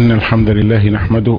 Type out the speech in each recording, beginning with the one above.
إن الحمد لله نحمده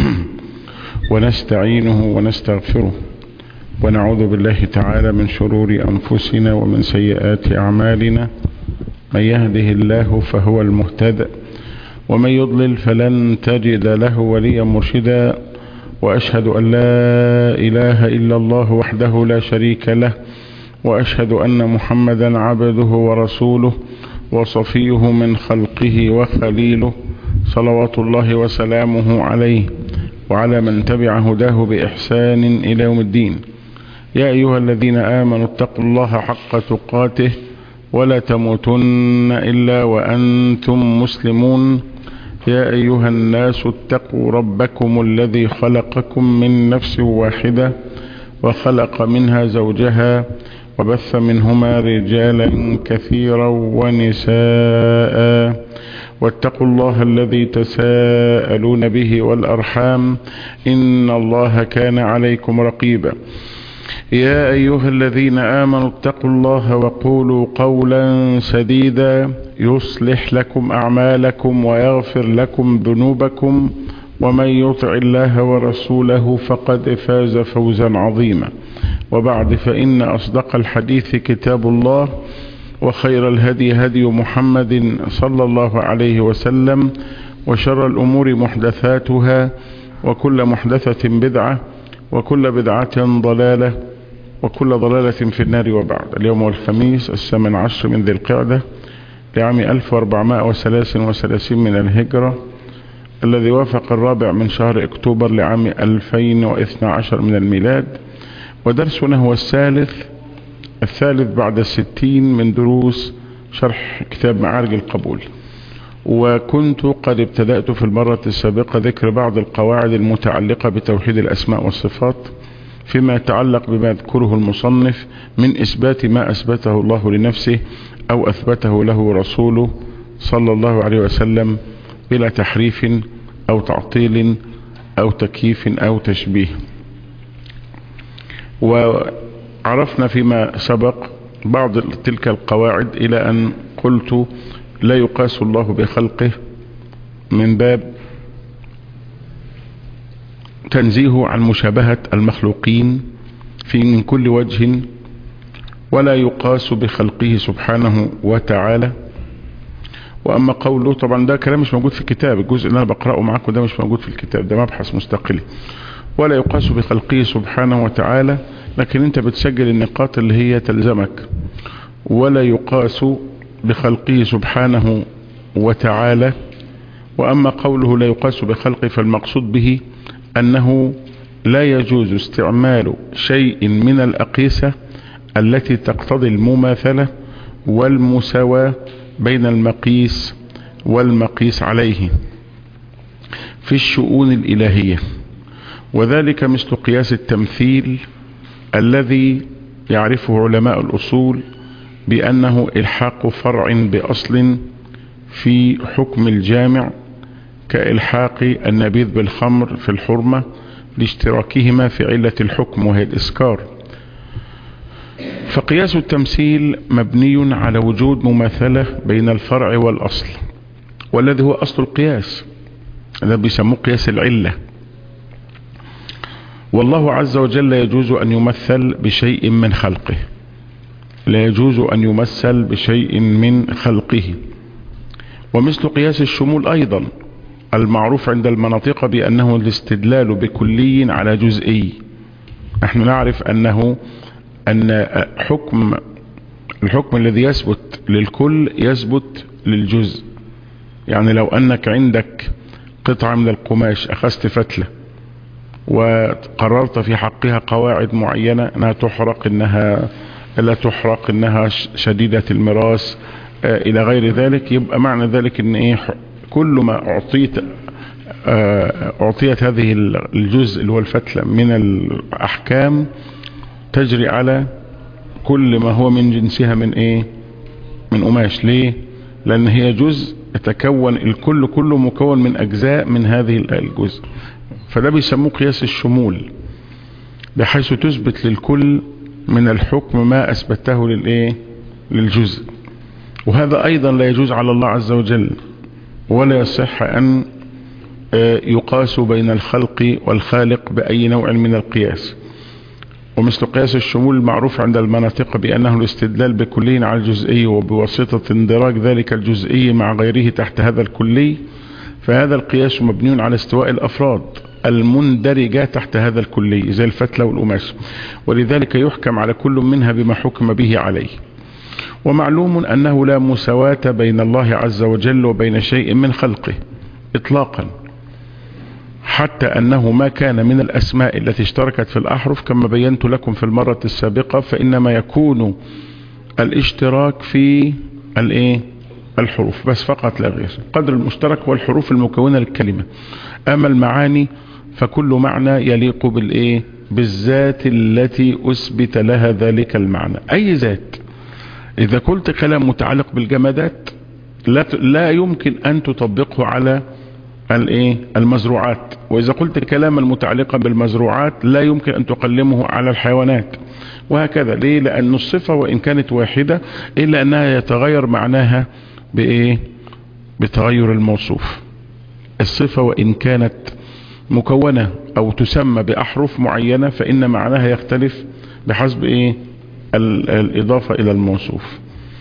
ونستعينه ونستغفره ونعوذ بالله تعالى من شرور أنفسنا ومن سيئات أعمالنا من يهده الله فهو المهتد ومن يضلل فلن تجد له وليا مرشدا وأشهد أن لا إله إلا الله وحده لا شريك له وأشهد أن محمدا عبده ورسوله وصفيه من خلقه وخليله صلوات الله وسلامه عليه وعلى من تبع هداه بإحسان إلى يوم الدين يا أيها الذين آمنوا اتقوا الله حق تقاته ولا تموتن إلا وأنتم مسلمون يا أيها الناس اتقوا ربكم الذي خلقكم من نفس واحدة وخلق منها زوجها وبث منهما رجالا كثيرا ونساء واتقوا الله الذي تساءلون به والأرحام إن الله كان عليكم رقيبا يا أيها الذين آمنوا اتقوا الله وقولوا قولا سديدا يصلح لكم أعمالكم ويغفر لكم ذنوبكم ومن يطع الله ورسوله فقد فاز فوزا عظيما وبعد فإن أصدق الحديث كتاب الله وخير الهدي هدي محمد صلى الله عليه وسلم وشر الأمور محدثاتها وكل محدثة بدعة وكل بدعة ضلالة وكل ضلالة في النار وبعد اليوم الخميس الثامن عشر من ذي القعدة لعام 1433 من الهجرة الذي وافق الرابع من شهر اكتوبر لعام 2012 من الميلاد ودرسنا هو الثالث الثالث بعد الستين من دروس شرح كتاب معارج القبول وكنت قد ابتدأت في المرة السابقة ذكر بعض القواعد المتعلقة بتوحيد الأسماء والصفات فيما يتعلق بما يذكره المصنف من إثبات ما أثبته الله لنفسه أو أثبته له رسوله صلى الله عليه وسلم بلا تحريف أو تعطيل أو تكييف أو تشبيه وعرفنا فيما سبق بعض تلك القواعد إلى أن قلت لا يقاس الله بخلقه من باب تنزيه عن مشابهة المخلوقين في من كل وجه ولا يقاس بخلقه سبحانه وتعالى وأما قوله طبعا ده كلام مش موجود في الكتاب الجزء اللي أنا بقرأه معاكم ده مش موجود في الكتاب ده مبحث مستقل ولا يقاس بخلقه سبحانه وتعالى لكن انت بتسجل النقاط اللي هي تلزمك ولا يقاس بخلقه سبحانه وتعالى وأما قوله لا يقاس بخلقه فالمقصود به أنه لا يجوز استعمال شيء من الأقيسة التي تقتضي المماثلة والمساواة بين المقيس والمقيس عليه في الشؤون الإلهية وذلك مثل قياس التمثيل الذي يعرفه علماء الأصول بأنه إلحاق فرع بأصل في حكم الجامع كإلحاق النبيذ بالخمر في الحرمة لاشتراكهما في علة الحكم وهي الإسكار فقياس التمثيل مبني على وجود مماثلة بين الفرع والأصل والذي هو أصل القياس هذا بيسموه قياس العلة والله عز وجل يجوز أن يمثل بشيء من خلقه لا يجوز أن يمثل بشيء من خلقه ومثل قياس الشمول أيضا المعروف عند المناطق بأنه الاستدلال بكلي على جزئي نحن نعرف أنه أن حكم الحكم الذي يثبت للكل يثبت للجزء يعني لو أنك عندك قطعة من القماش أخذت فتلة وقررت في حقها قواعد معينة أنها تحرق أنها لا تحرق أنها شديدة المراس إلى غير ذلك يبقى معنى ذلك أن إيه كل ما أعطيت أعطيت هذه الجزء اللي هو الفتلة من الأحكام تجري على كل ما هو من جنسها من إيه من قماش ليه لأن هي جزء يتكون الكل كله مكون من أجزاء من هذه الجزء فده بيسموه قياس الشمول بحيث تثبت للكل من الحكم ما أثبته للإيه للجزء وهذا أيضا لا يجوز على الله عز وجل ولا يصح أن يقاس بين الخلق والخالق بأي نوع من القياس ومثل قياس الشمول المعروف عند المناطق بأنه الاستدلال بكلي على الجزئي وبواسطة اندراج ذلك الجزئي مع غيره تحت هذا الكلي فهذا القياس مبني على استواء الأفراد المندرجة تحت هذا الكلي زي الفتلة والقماش ولذلك يحكم على كل منها بما حكم به عليه ومعلوم أنه لا مساواة بين الله عز وجل وبين شيء من خلقه إطلاقا حتى أنه ما كان من الأسماء التي اشتركت في الأحرف كما بينت لكم في المرة السابقة فإنما يكون الاشتراك في الايه الحروف بس فقط لا غير قدر المشترك والحروف المكونة للكلمة أما المعاني فكل معنى يليق بالايه بالذات التي أثبت لها ذلك المعنى أي ذات إذا قلت كلام متعلق بالجمادات لا لا يمكن أن تطبقه على الايه المزروعات واذا قلت كلاما متعلقا بالمزروعات لا يمكن ان تقلمه على الحيوانات وهكذا ليه لان الصفة وان كانت واحدة الا انها يتغير معناها بايه بتغير الموصوف الصفة وان كانت مكونة او تسمى باحرف معينة فان معناها يختلف بحسب ايه الاضافة الى الموصوف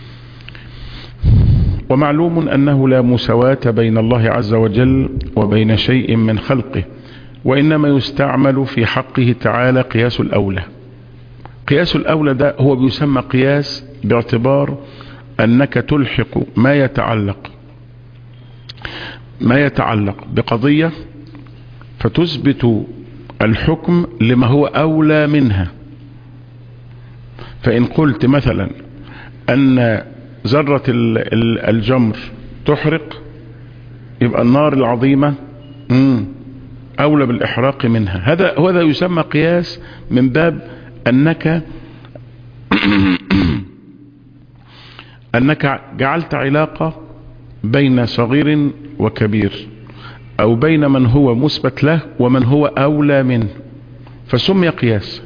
ومعلوم أنه لا مساواة بين الله عز وجل وبين شيء من خلقه وإنما يستعمل في حقه تعالى قياس الأولى قياس الأولى ده هو بيسمى قياس باعتبار أنك تلحق ما يتعلق ما يتعلق بقضية فتثبت الحكم لما هو أولى منها فإن قلت مثلا أن ذرة الجمر تحرق يبقى النار العظيمة أولى بالإحراق منها هذا هذا يسمى قياس من باب أنك أنك جعلت علاقة بين صغير وكبير أو بين من هو مثبت له ومن هو أولى منه فسمي قياس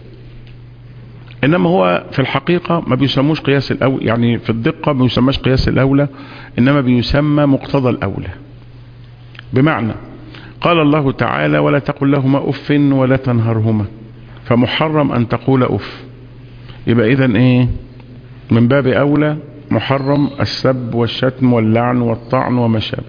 انما هو في الحقيقة ما بيسموش قياس الاولى يعني في الدقة ما بيسماش قياس الاولى انما بيسمى مقتضى الاولى بمعنى قال الله تعالى ولا تقل لهما اف ولا تنهرهما فمحرم ان تقول اف يبقى اذا ايه من باب اولى محرم السب والشتم واللعن والطعن وما شابه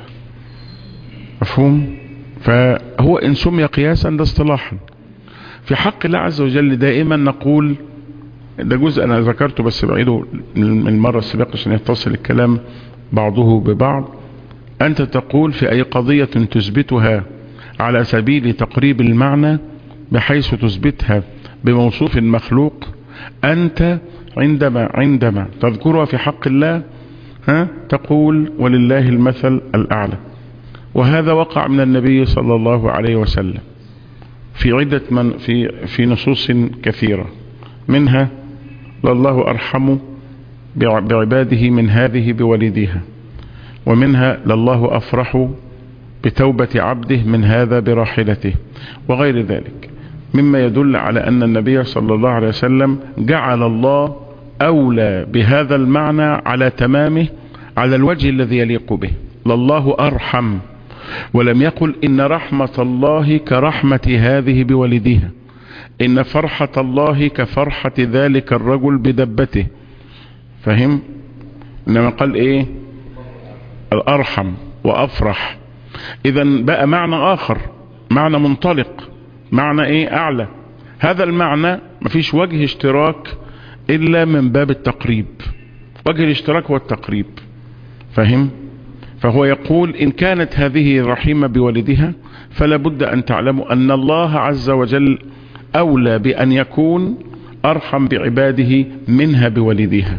مفهوم فهو ان سمي قياسا ده اصطلاحا في حق الله عز وجل دائما نقول ده جزء انا ذكرته بس بعيده من المرة السابقة عشان يتصل الكلام بعضه ببعض انت تقول في اي قضية تثبتها على سبيل تقريب المعنى بحيث تثبتها بموصوف مخلوق انت عندما عندما تذكرها في حق الله ها تقول ولله المثل الاعلى وهذا وقع من النبي صلى الله عليه وسلم في عدة من في في نصوص كثيرة منها لله أرحم بعباده من هذه بولدها ومنها لله أفرح بتوبة عبده من هذا براحلته وغير ذلك مما يدل على أن النبي صلى الله عليه وسلم جعل الله أولى بهذا المعنى على تمامه على الوجه الذي يليق به لله أرحم ولم يقل إن رحمة الله كرحمة هذه بولدها إن فرحة الله كفرحة ذلك الرجل بدبته فهم إنما قال إيه الأرحم وأفرح إذا بقى معنى آخر معنى منطلق معنى إيه أعلى هذا المعنى مفيش وجه اشتراك إلا من باب التقريب وجه الاشتراك هو التقريب فهم فهو يقول إن كانت هذه رحيمة بولدها فلا بد أن تعلموا أن الله عز وجل أولى بأن يكون أرحم بعباده منها بولدها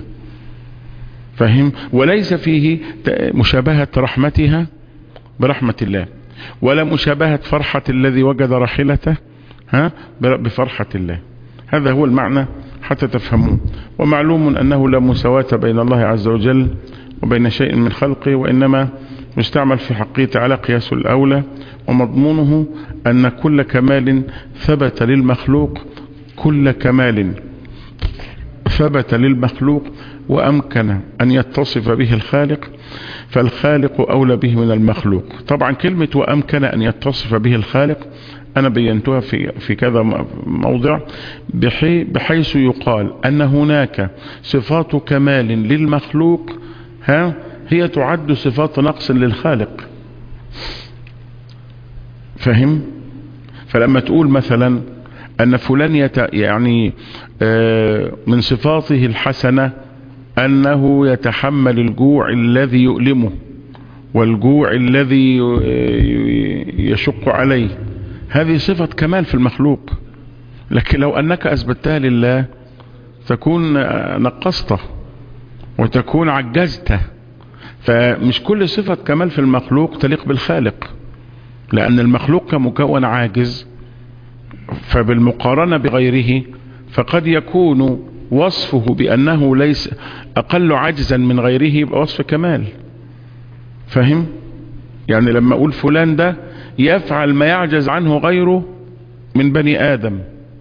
فهم وليس فيه مشابهة رحمتها برحمة الله ولا مشابهة فرحة الذي وجد راحلته ها بفرحة الله هذا هو المعنى حتى تفهموه ومعلوم أنه لا مساواة بين الله عز وجل وبين شيء من خلقه وإنما يستعمل في حقه تعالى قياس الأولى ومضمونه أن كل كمال ثبت للمخلوق كل كمال ثبت للمخلوق وأمكن أن يتصف به الخالق فالخالق أولى به من المخلوق طبعا كلمة وأمكن أن يتصف به الخالق أنا بينتها في, في كذا موضع بحي بحيث يقال أن هناك صفات كمال للمخلوق ها هي تعد صفات نقص للخالق فهم فلما تقول مثلا أن فلان يت يعني من صفاته الحسنة أنه يتحمل الجوع الذي يؤلمه والجوع الذي يشق عليه هذه صفة كمال في المخلوق لكن لو أنك أثبتها لله تكون نقصته وتكون عجزته فمش كل صفة كمال في المخلوق تليق بالخالق لأن المخلوق كمكون عاجز فبالمقارنة بغيره فقد يكون وصفه بأنه ليس أقل عجزا من غيره يبقى وصف كمال فهم يعني لما أقول فلان ده يفعل ما يعجز عنه غيره من بني آدم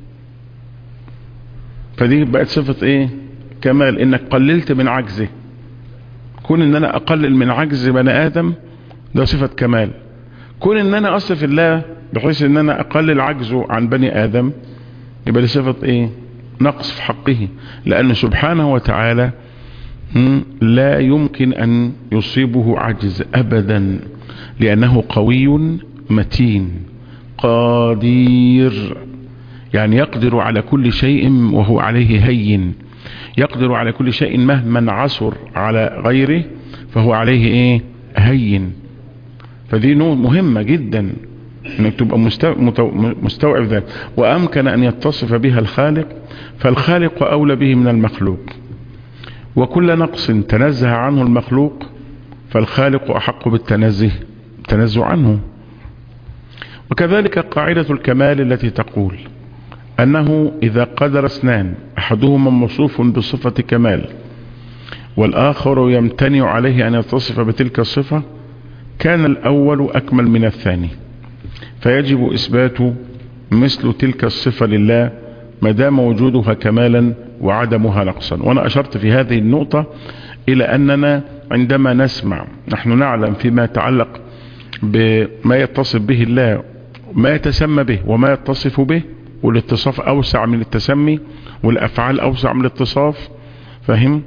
فدي بقت صفة ايه كمال انك قللت من عجزه كون ان انا اقلل من عجز بني ادم ده صفة كمال كون ان انا اصف الله بحيث ان انا اقلل عجزه عن بني ادم يبقى دي صفة ايه نقص في حقه لان سبحانه وتعالى لا يمكن ان يصيبه عجز ابدا لانه قوي متين قدير يعني يقدر على كل شيء وهو عليه هين يقدر على كل شيء مهما عصر على غيره فهو عليه ايه هين فدي نوع مهمة جدا انك تبقى مستوعب ذلك وامكن ان يتصف بها الخالق فالخالق اولى به من المخلوق وكل نقص تنزه عنه المخلوق فالخالق احق بالتنزه التنزه عنه وكذلك قاعدة الكمال التي تقول أنه إذا قدر اثنان أحدهما موصوف بصفة كمال والآخر يمتنع عليه أن يتصف بتلك الصفة كان الأول أكمل من الثاني فيجب إثبات مثل تلك الصفة لله ما دام وجودها كمالا وعدمها نقصا وأنا أشرت في هذه النقطة إلى أننا عندما نسمع نحن نعلم فيما يتعلق بما يتصف به الله ما يتسمى به وما يتصف به والاتصاف أوسع من التسمي والأفعال أوسع من الاتصاف فهم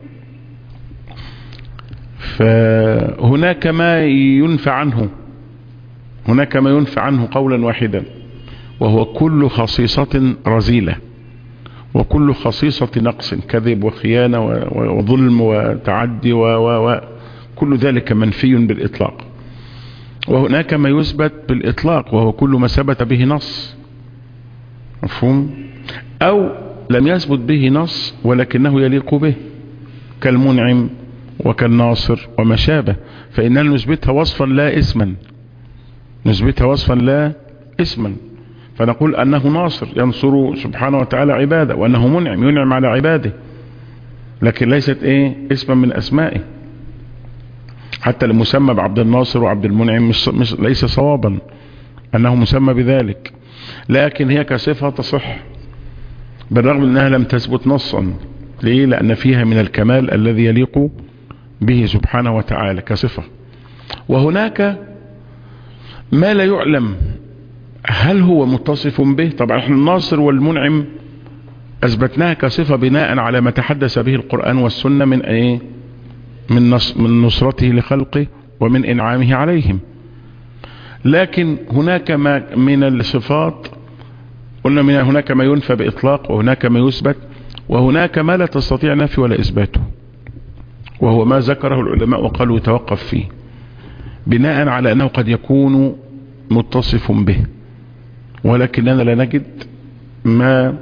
فهناك ما ينفع عنه هناك ما ينفع عنه قولا واحدا وهو كل خصيصة رزيلة وكل خصيصة نقص كذب وخيانة وظلم وتعدي وكل ذلك منفي بالإطلاق وهناك ما يثبت بالإطلاق وهو كل ما ثبت به نص مفهوم أو لم يثبت به نص ولكنه يليق به كالمنعم وكالناصر وما شابه فإننا نثبتها وصفا لا اسما نثبتها وصفا لا اسما فنقول أنه ناصر ينصر سبحانه وتعالى عباده وأنه منعم ينعم على عباده لكن ليست ايه اسما من اسمائه حتى المسمى بعبد الناصر وعبد المنعم مش مش ليس صوابا انه مسمى بذلك لكن هي كصفة تصح بالرغم انها لم تثبت نصا ليه لان فيها من الكمال الذي يليق به سبحانه وتعالى كصفة وهناك ما لا يعلم هل هو متصف به طبعا احنا الناصر والمنعم اثبتناها كصفة بناء على ما تحدث به القرآن والسنة من ايه من, نص من نصرته لخلقه ومن انعامه عليهم لكن هناك ما من الصفات قلنا من هناك ما ينفى بإطلاق وهناك ما يثبت وهناك ما لا تستطيع نفي ولا إثباته وهو ما ذكره العلماء وقالوا يتوقف فيه بناء على أنه قد يكون متصف به ولكننا لا نجد ما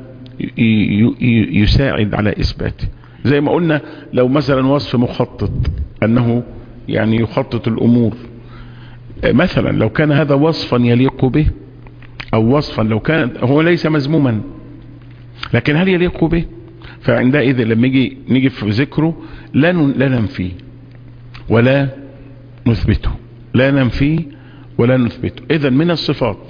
يساعد على إثباته زي ما قلنا لو مثلا وصف مخطط أنه يعني يخطط الأمور مثلا لو كان هذا وصفا يليق به أو وصفا لو كان هو ليس مذموما لكن هل يليق به فعندئذ لما يجي نيجي في ذكره لا لا ننفيه ولا نثبته لا ننفيه ولا نثبته اذا من الصفات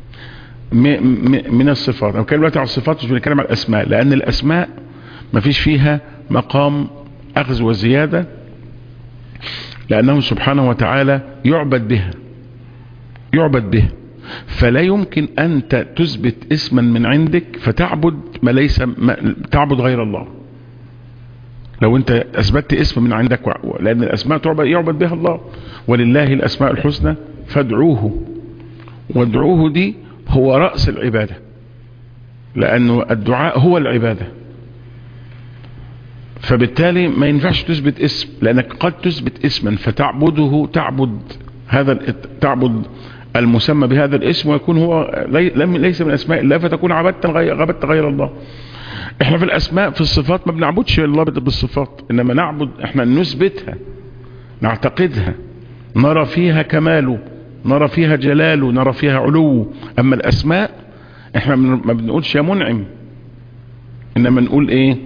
من الصفات انا بتكلم دلوقتي على الصفات مش بنتكلم على الاسماء لان الاسماء ما فيش فيها مقام أخذ وزيادة لأنه سبحانه وتعالى يعبد بها يعبد بها فلا يمكن أنت تثبت اسما من عندك فتعبد ما ليس ما تعبد غير الله لو انت اثبتت اسم من عندك لان الاسماء تعبد يعبد بها الله ولله الاسماء الحسنى فادعوه وادعوه دي هو رأس العبادة لانه الدعاء هو العبادة فبالتالي ما ينفعش تثبت اسم لانك قد تثبت اسما فتعبده تعبد هذا تعبد المسمى بهذا الاسم ويكون هو ليس من اسماء الله فتكون عبدت غير, عبدت غير الله احنا في الاسماء في الصفات ما بنعبدش الله بالصفات انما نعبد احنا نثبتها نعتقدها نرى فيها كماله نرى فيها جلاله نرى فيها علو اما الاسماء احنا ما بنقولش يا منعم انما نقول ايه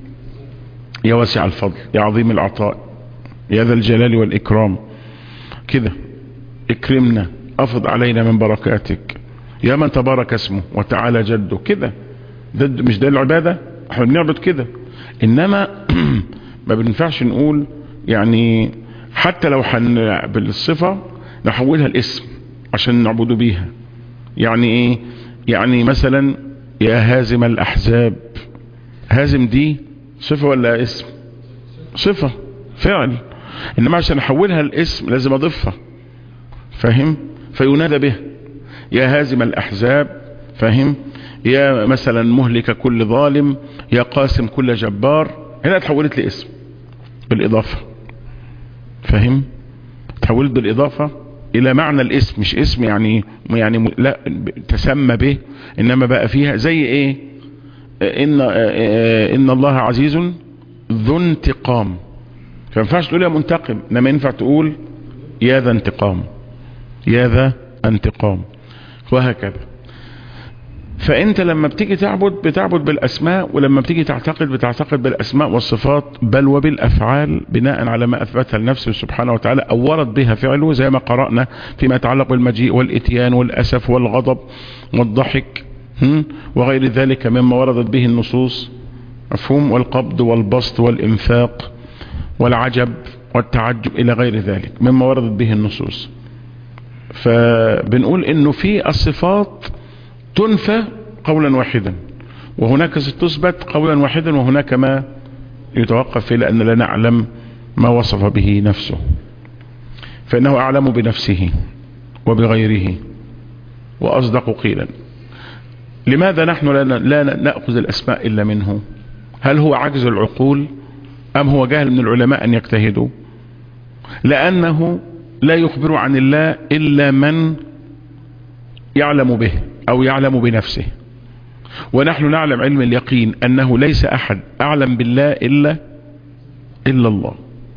يا واسع الفضل يا عظيم العطاء يا ذا الجلال والاكرام كده اكرمنا افض علينا من بركاتك يا من تبارك اسمه وتعالى جده كده ده مش ده العبادة احنا بنعبد كده انما ما بنفعش نقول يعني حتى لو حن بالصفة نحولها الاسم عشان نعبده بيها يعني ايه يعني مثلا يا هازم الاحزاب هازم دي صفة ولا اسم صفة فعل انما عشان احولها الاسم لازم اضيفها فاهم فينادى به يا هازم الاحزاب فاهم يا مثلا مهلك كل ظالم يا قاسم كل جبار هنا تحولت لاسم بالاضافة فاهم تحولت بالاضافة الى معنى الاسم مش اسم يعني يعني لا تسمى به انما بقى فيها زي ايه ان ان الله عزيز ذو انتقام فما ينفعش تقول يا منتقم انما ينفع تقول يا ذا انتقام يا ذا انتقام وهكذا فانت لما بتيجي تعبد بتعبد بالاسماء ولما بتيجي تعتقد بتعتقد بالاسماء والصفات بل وبالافعال بناء على ما اثبتها لنفسه سبحانه وتعالى او ورد بها فعله زي ما قرأنا فيما يتعلق بالمجيء والاتيان والاسف والغضب والضحك وغير ذلك مما وردت به النصوص مفهوم والقبض والبسط والانفاق والعجب والتعجب الى غير ذلك مما وردت به النصوص فبنقول انه في الصفات تنفى قولا واحدا وهناك تثبت قولا واحدا وهناك ما يتوقف فيه لأن لا نعلم ما وصف به نفسه فإنه أعلم بنفسه وبغيره وأصدق قيلا لماذا نحن لا نأخذ الأسماء إلا منه هل هو عجز العقول أم هو جهل من العلماء أن يجتهدوا لأنه لا يخبر عن الله إلا من يعلم به او يعلم بنفسه ونحن نعلم علم اليقين انه ليس احد اعلم بالله الا الا الله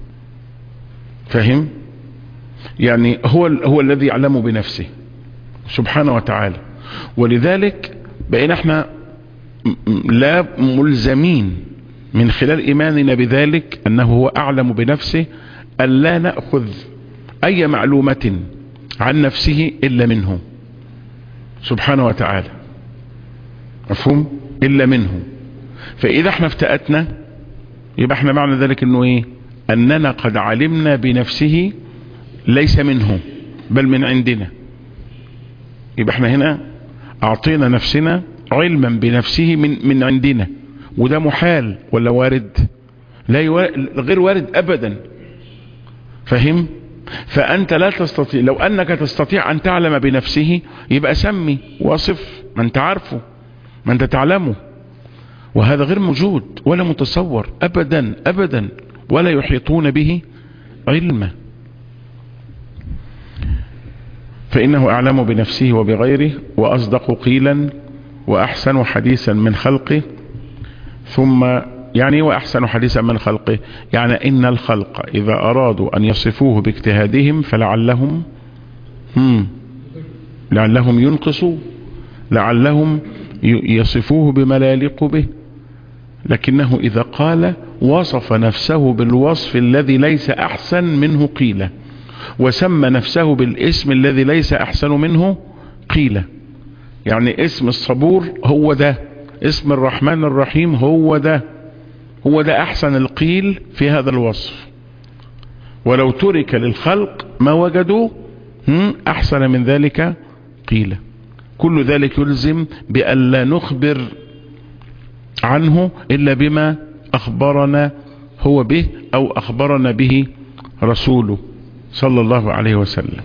فهم يعني هو هو الذي يعلم بنفسه سبحانه وتعالى ولذلك بقينا احنا لا ملزمين من خلال ايماننا بذلك انه هو اعلم بنفسه ان لا ناخذ اي معلومه عن نفسه الا منه سبحانه وتعالى مفهوم الا منه فاذا احنا افتأتنا يبقى احنا معنى ذلك انه ايه اننا قد علمنا بنفسه ليس منه بل من عندنا يبقى احنا هنا اعطينا نفسنا علما بنفسه من من عندنا وده محال ولا وارد لا يوارد غير وارد ابدا فهم فأنت لا تستطيع لو أنك تستطيع أن تعلم بنفسه يبقى سمي وصف ما أنت عارفه ما أنت تعلمه وهذا غير موجود ولا متصور أبدا أبدا ولا يحيطون به علما فإنه أعلم بنفسه وبغيره وأصدق قيلا وأحسن حديثا من خلقه ثم يعني وأحسن حديثا من خلقه يعني إن الخلق إذا أرادوا أن يصفوه باجتهادهم فلعلهم هم لعلهم ينقصوا لعلهم يصفوه بما لا يليق به لكنه إذا قال وصف نفسه بالوصف الذي ليس أحسن منه قيل وسمى نفسه بالاسم الذي ليس أحسن منه قيل يعني اسم الصبور هو ده اسم الرحمن الرحيم هو ده هو ده احسن القيل في هذا الوصف ولو ترك للخلق ما وجدوا احسن من ذلك قيل كل ذلك يلزم بأن لا نخبر عنه الا بما اخبرنا هو به او اخبرنا به رسوله صلى الله عليه وسلم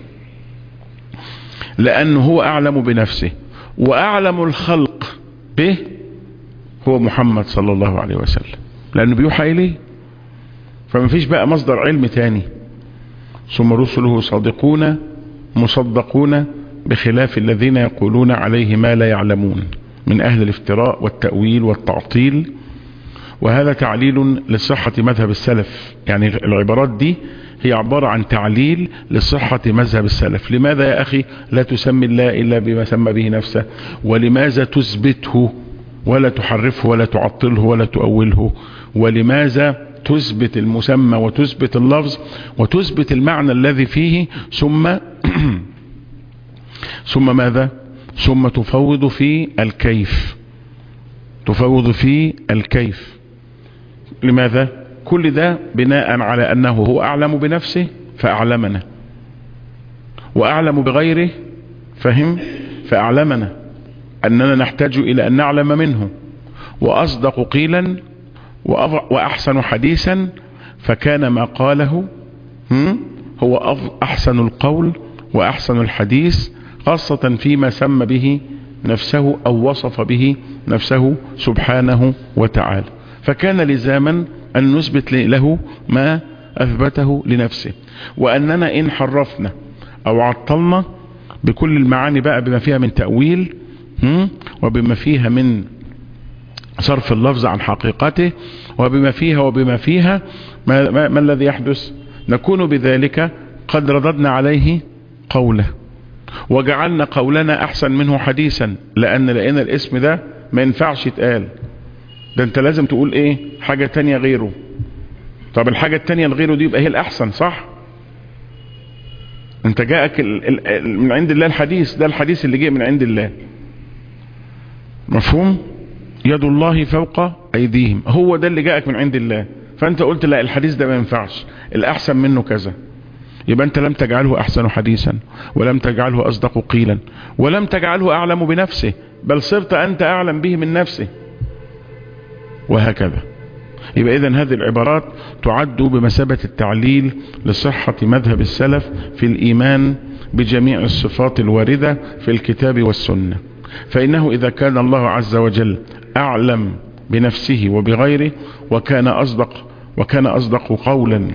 لانه هو اعلم بنفسه واعلم الخلق به هو محمد صلى الله عليه وسلم لانه بيوحى اليه فما فيش بقى مصدر علم تاني ثم رسله صادقون مصدقون بخلاف الذين يقولون عليه ما لا يعلمون من اهل الافتراء والتأويل والتعطيل وهذا تعليل لصحة مذهب السلف يعني العبارات دي هي عبارة عن تعليل لصحة مذهب السلف لماذا يا أخي لا تسمي الله إلا بما سمى به نفسه ولماذا تثبته ولا تحرفه ولا تعطله ولا تؤوله ولماذا تثبت المسمى وتثبت اللفظ وتثبت المعنى الذي فيه ثم ثم ماذا ثم تفوض في الكيف تفوض في الكيف لماذا كل ده بناء على أنه هو أعلم بنفسه فأعلمنا وأعلم بغيره فهم فأعلمنا أننا نحتاج إلى أن نعلم منه وأصدق قيلا وأحسن حديثا فكان ما قاله هو أحسن القول وأحسن الحديث خاصة فيما سمى به نفسه أو وصف به نفسه سبحانه وتعالى فكان لزاما أن نثبت له ما أثبته لنفسه وأننا إن حرفنا أو عطلنا بكل المعاني بقى بما فيها من تأويل وبما فيها من صرف اللفظ عن حقيقته وبما فيها وبما فيها ما, ما, ما الذي يحدث نكون بذلك قد رددنا عليه قوله وجعلنا قولنا احسن منه حديثا لان لقينا الاسم ده ما ينفعش يتقال ده انت لازم تقول ايه حاجة تانية غيره طب الحاجة التانية الغيره دي يبقى هي الاحسن صح انت جاءك ال ال من عند الله الحديث ده الحديث اللي جاء من عند الله مفهوم يد الله فوق ايديهم هو ده اللي جاءك من عند الله فانت قلت لا الحديث ده ما ينفعش الاحسن منه كذا يبقى انت لم تجعله احسن حديثا ولم تجعله اصدق قيلا ولم تجعله اعلم بنفسه بل صرت انت اعلم به من نفسه وهكذا يبقى اذا هذه العبارات تعد بمثابة التعليل لصحة مذهب السلف في الايمان بجميع الصفات الواردة في الكتاب والسنة فانه اذا كان الله عز وجل اعلم بنفسه وبغيره وكان اصدق وكان اصدق قولا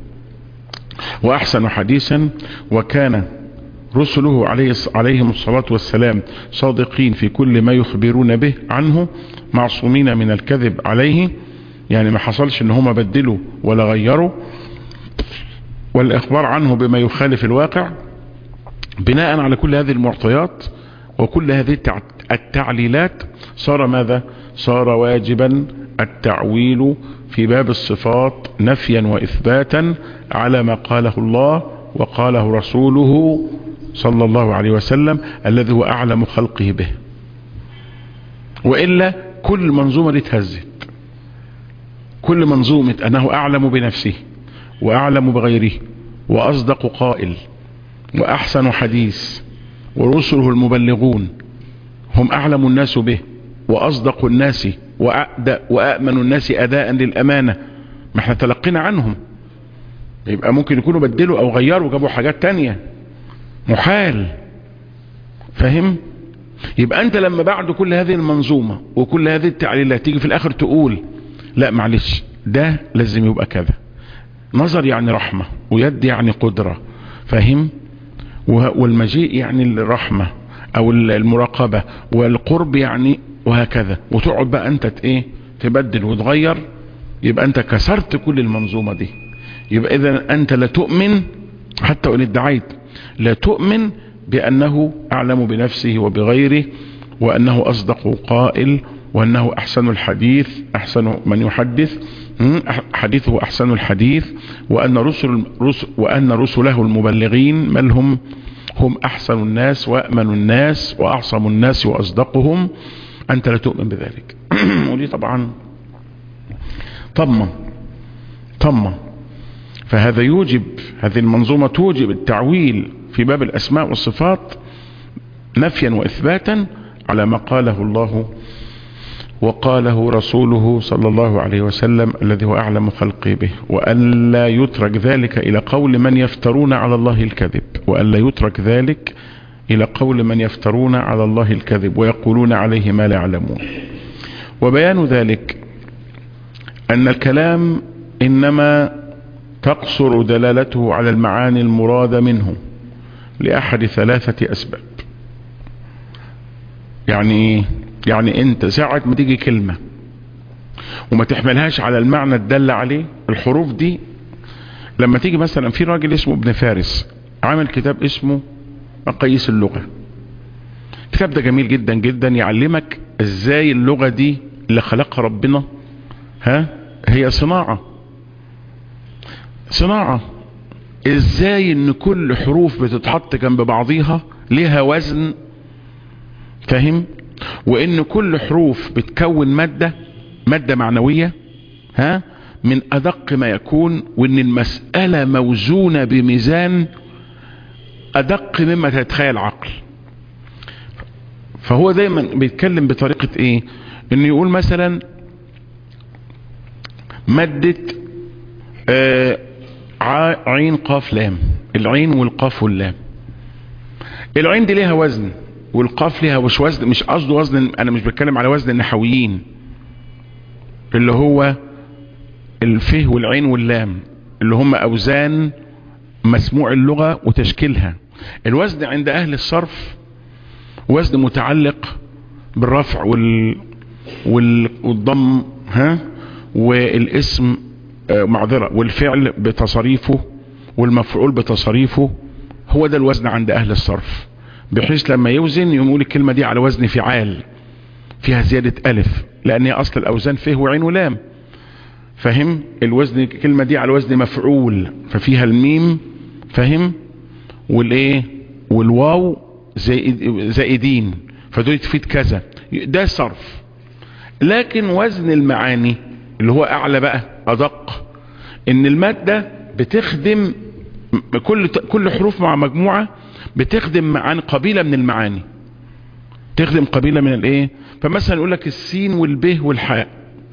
واحسن حديثا وكان رسله عليه عليهم الصلاة والسلام صادقين في كل ما يخبرون به عنه معصومين من الكذب عليه يعني ما حصلش ان هم بدلوا ولا غيروا والاخبار عنه بما يخالف الواقع بناء على كل هذه المعطيات وكل هذه التعليلات صار ماذا صار واجبا التعويل في باب الصفات نفيا واثباتا على ما قاله الله وقاله رسوله صلى الله عليه وسلم الذي هو اعلم خلقه به وإلا كل منظومة دي اتهزت كل منظومة أنه أعلم بنفسه وأعلم بغيره وأصدق قائل وأحسن حديث ورسله المبلغون هم أعلم الناس به وأصدق الناس وأأمن الناس أداء للأمانة ما احنا تلقينا عنهم يبقى ممكن يكونوا بدلوا أو غيروا جابوا حاجات تانية محال فهم يبقى انت لما بعد كل هذه المنظومة وكل هذه التعليلات تيجي في الاخر تقول لا معلش ده لازم يبقى كذا نظر يعني رحمة ويد يعني قدرة فاهم والمجيء يعني الرحمة او المراقبة والقرب يعني وهكذا وتقعد بقى انت ايه تبدل وتغير يبقى انت كسرت كل المنظومة دي يبقى اذا انت لا تؤمن حتى وان ادعيت لا تؤمن بأنه أعلم بنفسه وبغيره وأنه أصدق قائل وأنه أحسن الحديث أحسن من يحدث حديثه أحسن الحديث وأن رسل, رسل وأن رسله المبلغين من هم هم أحسن الناس وأمن الناس وأعصم الناس وأصدقهم أنت لا تؤمن بذلك ودي طبعا طمة طمة فهذا يوجب هذه المنظومة توجب التعويل في باب الأسماء والصفات نفيا وإثباتا على ما قاله الله وقاله رسوله صلى الله عليه وسلم الذي هو أعلم خلقه به وأن لا يترك ذلك إلى قول من يفترون على الله الكذب وأن لا يترك ذلك إلى قول من يفترون على الله الكذب ويقولون عليه ما لا يعلمون وبيان ذلك أن الكلام إنما تقصر دلالته على المعاني المراد منه لأحد ثلاثة أسباب يعني يعني انت ساعة ما تيجي كلمة وما تحملهاش على المعنى الدل عليه الحروف دي لما تيجي مثلا في راجل اسمه ابن فارس عامل كتاب اسمه مقاييس اللغة الكتاب ده جميل جدا جدا يعلمك ازاي اللغة دي اللي خلقها ربنا ها هي صناعة صناعة ازاي ان كل حروف بتتحط جنب بعضيها ليها وزن فاهم وان كل حروف بتكون مادة مادة معنوية ها من ادق ما يكون وان المسألة موزونة بميزان ادق مما تتخيل عقل فهو دايما بيتكلم بطريقة ايه انه يقول مثلا مادة آه عين قاف لام العين والقاف واللام العين دي ليها وزن والقاف ليها مش وزن مش قصده وزن انا مش بتكلم على وزن النحويين اللي هو الفه والعين واللام اللي هم اوزان مسموع اللغة وتشكيلها الوزن عند اهل الصرف وزن متعلق بالرفع وال... وال... والضم ها والاسم معذرة والفعل بتصريفه والمفعول بتصريفه هو ده الوزن عند اهل الصرف بحيث لما يوزن يقول الكلمة دي على وزن فعال فيها زيادة ألف لأن هي أصل الأوزان فيه وعين ولام فهم الوزن الكلمة دي على وزن مفعول ففيها الميم فهم والايه والواو زائد زائدين فدول تفيد كذا ده صرف لكن وزن المعاني اللي هو أعلى بقى أدق إن المادة بتخدم كل كل حروف مع مجموعة بتخدم معاني قبيلة من المعاني تخدم قبيلة من الايه فمثلا يقول لك السين والبه والحاء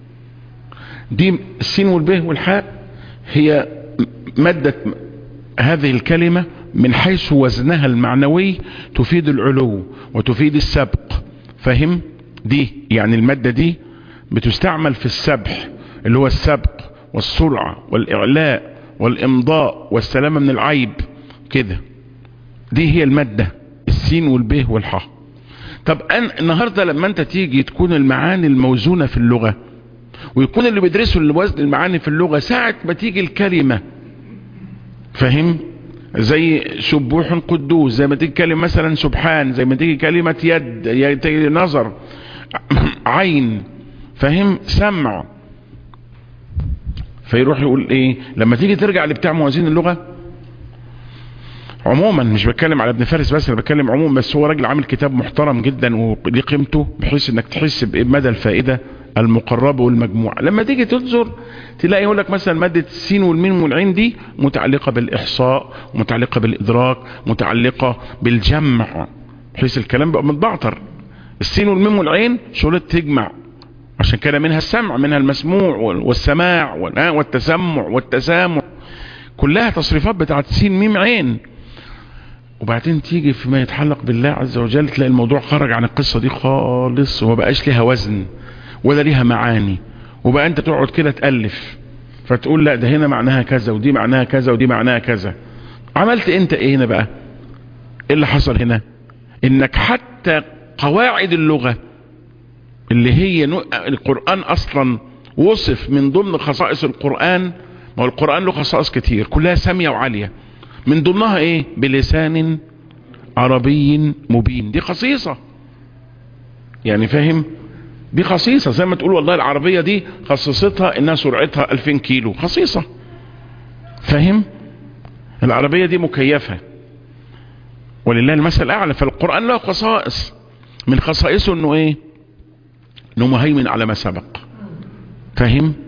دي السين والبه والحاء هي مادة هذه الكلمة من حيث وزنها المعنوي تفيد العلو وتفيد السبق فهم دي يعني المادة دي بتستعمل في السبح اللي هو السبق والسرعة والإعلاء والإمضاء والسلامة من العيب كده دي هي المادة السين والبه والحاء طب أن النهاردة لما انت تيجي تكون المعاني الموزونة في اللغة ويكون اللي بيدرسوا الوزن المعاني في اللغة ساعة ما تيجي الكلمة فهم زي سبوح قدوس زي ما تيجي كلمة مثلا سبحان زي ما تيجي كلمة يد تيجي نظر عين فهم سمع فيروح يقول ايه لما تيجي ترجع لبتاع موازين اللغة عموما مش بتكلم على ابن فارس بس انا بتكلم عموما بس هو راجل عامل كتاب محترم جدا وليه قيمته بحيث انك تحس بمدى الفائدة المقربة والمجموعة لما تيجي تنظر تلاقي يقول لك مثلا مادة السين والميم والعين دي متعلقة بالاحصاء متعلقة بالادراك متعلقة بالجمع بحيث الكلام بقى متبعتر السين والميم والعين شغلة تجمع عشان كده منها السمع منها المسموع والسماع والتسمع والتسامع كلها تصريفات بتاعت سين ميم عين وبعدين تيجي فيما يتعلق بالله عز وجل تلاقي الموضوع خرج عن القصة دي خالص وما بقاش ليها وزن ولا ليها معاني وبقى انت تقعد كده تألف فتقول لا ده هنا معناها كذا ودي معناها كذا ودي معناها كذا عملت انت ايه هنا بقى ايه اللي حصل هنا انك حتى قواعد اللغة اللي هي القرآن اصلا وصف من ضمن خصائص القرآن ما هو القرآن له خصائص كتير كلها سامية وعالية من ضمنها ايه بلسان عربي مبين دي خصيصة يعني فاهم دي خصيصة زي ما تقول والله العربية دي خصيصتها انها سرعتها 2000 كيلو خصيصة فاهم العربية دي مكيفة ولله المثل الاعلى فالقرآن له خصائص من خصائصه انه ايه انه مهيمن على ما سبق فاهم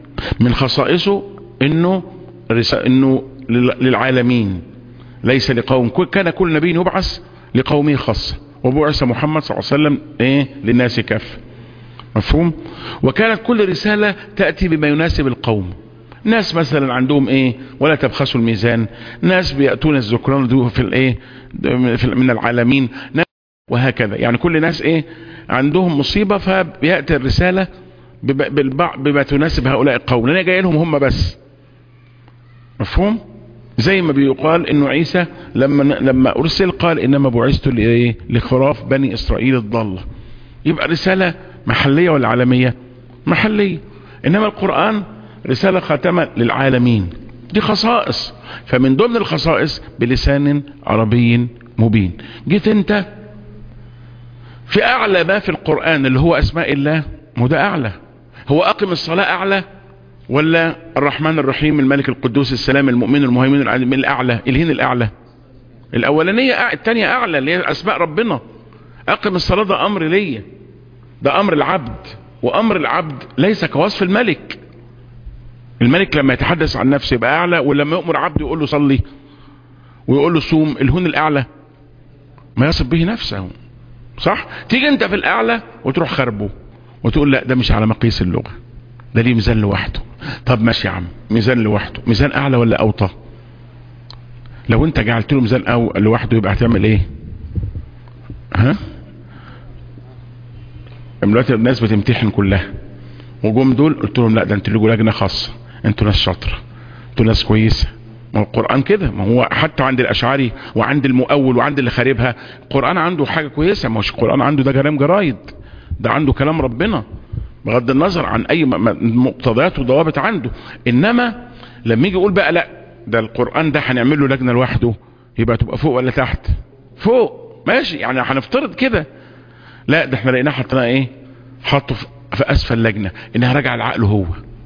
من خصائصه انه انه للعالمين ليس لقوم كان كل نبي يبعث لقومه خاصة وبعث محمد صلى الله عليه وسلم ايه للناس كافة مفهوم وكانت كل رسالة تأتي بما يناسب القوم ناس مثلا عندهم ايه ولا تبخسوا الميزان ناس بيأتون الذكران في الايه من العالمين وهكذا يعني كل ناس ايه عندهم مصيبة فبيأتي الرسالة بما تناسب هؤلاء القوم لان جاي لهم هم بس مفهوم زي ما بيقال انه عيسى لما لما ارسل قال انما بعثت لايه لخراف بني اسرائيل الضاله يبقى رساله محليه ولا عالميه محليه انما القران رساله خاتمه للعالمين دي خصائص فمن ضمن الخصائص بلسان عربي مبين جيت انت في اعلى ما في القران اللي هو اسماء الله ما ده اعلى هو اقم الصلاه اعلى ولا الرحمن الرحيم الملك القدوس السلام المؤمن المهيمن العليم الاعلى الهين الاعلى الاولانيه الثانيه اعلى اللي هي اسماء ربنا اقم الصلاه ده امر ليا ده امر العبد وامر العبد ليس كوصف الملك الملك لما يتحدث عن نفسه يبقى اعلى ولما يؤمر عبده يقول له صلي ويقول له صوم الهون الاعلى ما يصف به نفسه صح تيجي انت في الاعلى وتروح خربه وتقول لا ده مش على مقياس اللغه ده ليه ميزان لوحده طب ماشي يا عم ميزان لوحده ميزان اعلى ولا اوطى لو انت جعلت له ميزان او لوحده يبقى هتعمل ايه ها دلوقتي الناس بتمتحن كلها وجم دول قلت لهم لا ده انتوا لجوا لجنه خاصه انتوا ناس شاطره انتوا ناس كويسه ما هو القران كده ما هو حتى عند الاشعري وعند المؤول وعند اللي خاربها القران عنده حاجه كويسه ما هوش القران عنده ده كلام جرايد ده عنده كلام ربنا بغض النظر عن اي مقتضيات وضوابط عنده انما لما يجي يقول بقى لا ده القران ده هنعمل له لجنه لوحده يبقى تبقى فوق ولا تحت فوق ماشي يعني هنفترض كده لا ده احنا لقيناه حطيناه ايه حطه في اسفل اللجنه انها راجعه لعقله هو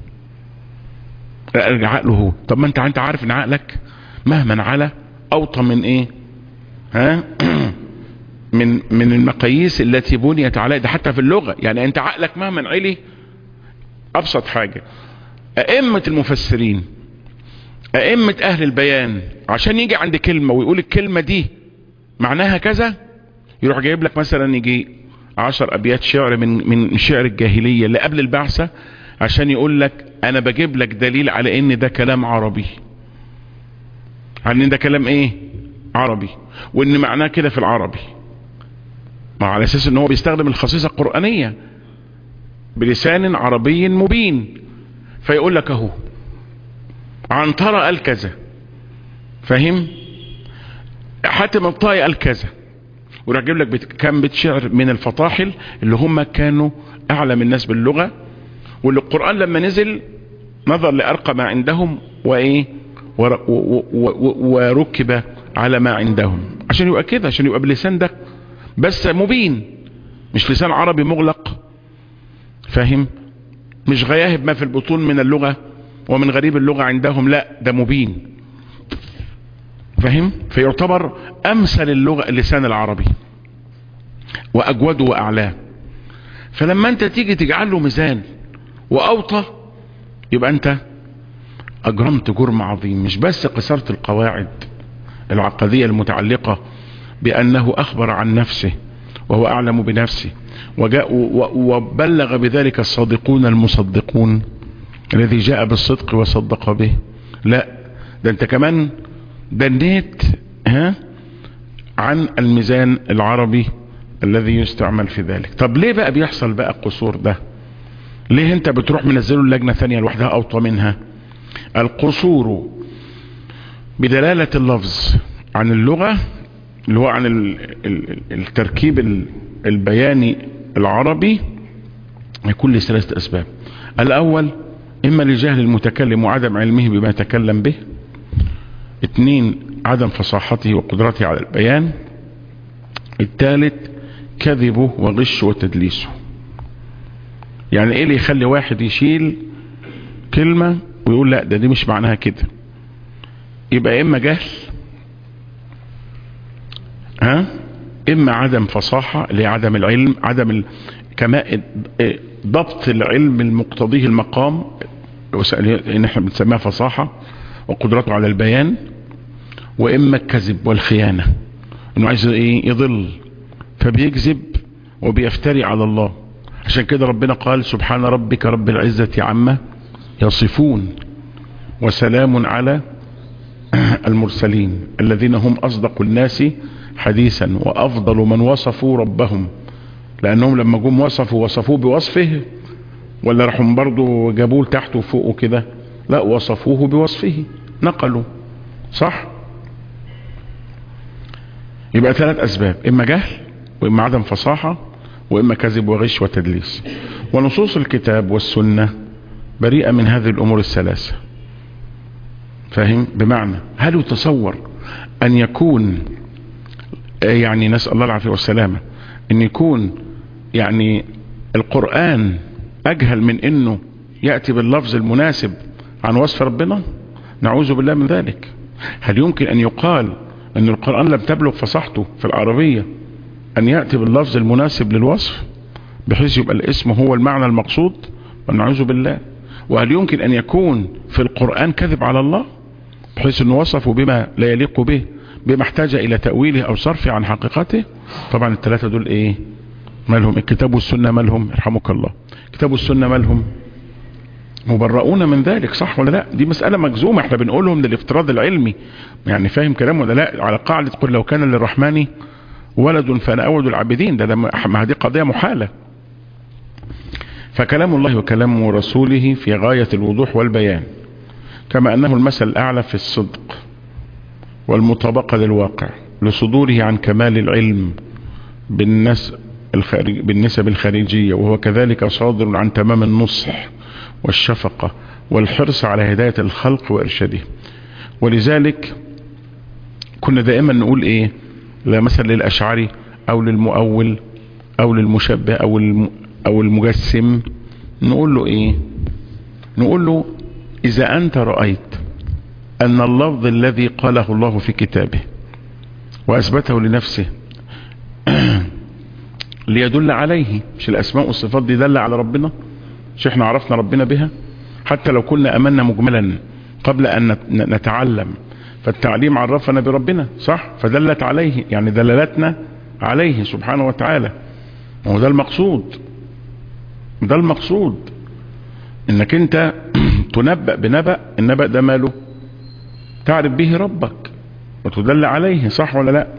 راجع عقله هو طب ما انت انت عارف ان عقلك مهما على اوطى من ايه ها من من المقاييس التي بنيت عليها ده حتى في اللغه يعني انت عقلك مهما علي ابسط حاجه ائمه المفسرين ائمه اهل البيان عشان يجي عند كلمه ويقول الكلمه دي معناها كذا يروح جايب لك مثلا يجي عشر ابيات شعر من من شعر الجاهليه اللي قبل البعثه عشان يقول لك انا بجيب لك دليل على ان ده كلام عربي على ان ده كلام ايه عربي وان معناه كده في العربي ما على اساس ان هو بيستخدم الخصيصة القرآنية بلسان عربي مبين فيقول لك اهو عنترة قال كذا فاهم حاتم الطائي قال كذا وراح جايب لك كم بيت شعر من الفطاحل اللي هم كانوا اعلم الناس باللغة واللي القرآن لما نزل نظر لأرقى ما عندهم وايه وركب على ما عندهم عشان يبقى كده عشان يبقى باللسان ده بس مبين مش لسان عربي مغلق فاهم مش غياهب ما في البطون من اللغة ومن غريب اللغة عندهم لا ده مبين فاهم فيعتبر امثل اللغة اللسان العربي واجوده واعلاه فلما انت تيجي تجعل له ميزان واوطى يبقى انت اجرمت جرم عظيم مش بس قصرت القواعد العقدية المتعلقة بأنه أخبر عن نفسه وهو أعلم بنفسه وجاء وبلغ بذلك الصادقون المصدقون الذي جاء بالصدق وصدق به لا ده انت كمان دنيت ها عن الميزان العربي الذي يستعمل في ذلك طب ليه بقى بيحصل بقى القصور ده ليه انت بتروح منزله اللجنة ثانية لوحدها اوطى منها القصور بدلالة اللفظ عن اللغة اللي هو عن التركيب البياني العربي يكون لثلاثة اسباب الاول اما لجهل المتكلم وعدم علمه بما تكلم به اثنين عدم فصاحته وقدرته على البيان الثالث كذبه وغشه وتدليسه يعني ايه اللي يخلي واحد يشيل كلمة ويقول لا ده دي مش معناها كده يبقى اما جهل ها اما عدم فصاحة اللي عدم العلم عدم ال... كما ضبط العلم المقتضيه المقام ان احنا بنسميها فصاحة وقدرته على البيان واما الكذب والخيانة انه عايز ايه يضل فبيكذب وبيفتري على الله عشان كده ربنا قال سبحان ربك رب العزة عما يصفون وسلام على المرسلين الذين هم أصدق الناس حديثا وأفضل من وصفوا ربهم لأنهم لما جم وصفوا وصفوه بوصفه ولا راحوا برضه جابوه تحت وفوقه كده لا وصفوه بوصفه نقلوا صح يبقى ثلاث أسباب إما جهل وإما عدم فصاحة وإما كذب وغش وتدليس ونصوص الكتاب والسنة بريئة من هذه الأمور الثلاثة فاهم بمعنى هل يتصور أن يكون يعني نسأل الله العافية والسلامة أن يكون يعني القرآن أجهل من أنه يأتي باللفظ المناسب عن وصف ربنا نعوذ بالله من ذلك هل يمكن أن يقال أن القرآن لم تبلغ فصحته في العربية أن يأتي باللفظ المناسب للوصف بحيث يبقى الاسم هو المعنى المقصود ونعوذ بالله وهل يمكن أن يكون في القرآن كذب على الله بحيث أنه وصفه بما لا يليق به بما احتاج إلى تأويله أو صرفه عن حقيقته طبعا الثلاثة دول إيه مالهم الكتاب والسنة مالهم يرحمك الله الكتاب والسنة مالهم مبرؤون من ذلك صح ولا لا دي مسألة مجزومة احنا بنقولهم للافتراض العلمي يعني فاهم كلام ولا لا على قاعدة قل لو كان للرحمن ولد فانا اول العابدين ده, ده ما دي قضية محالة فكلام الله وكلام رسوله في غاية الوضوح والبيان كما انه المثل الاعلى في الصدق والمطابقة للواقع لصدوره عن كمال العلم بالنس الخارج بالنسب الخارجية وهو كذلك صادر عن تمام النصح والشفقة والحرص على هداية الخلق وإرشاده ولذلك كنا دائما نقول ايه لا مثلا للأشعري او للمؤول او للمشبه او الم او المجسم نقول له ايه نقول له اذا انت رأيت ان اللفظ الذي قاله الله في كتابه واثبته لنفسه ليدل عليه مش الاسماء والصفات دي دل على ربنا مش احنا عرفنا ربنا بها حتى لو كنا امنا مجملا قبل ان نتعلم فالتعليم عرفنا بربنا صح فدلت عليه يعني دلالتنا عليه سبحانه وتعالى وهو ده المقصود ده المقصود انك انت تنبأ بنبأ النبأ ده ماله تعرف به ربك وتدل عليه صح ولا لا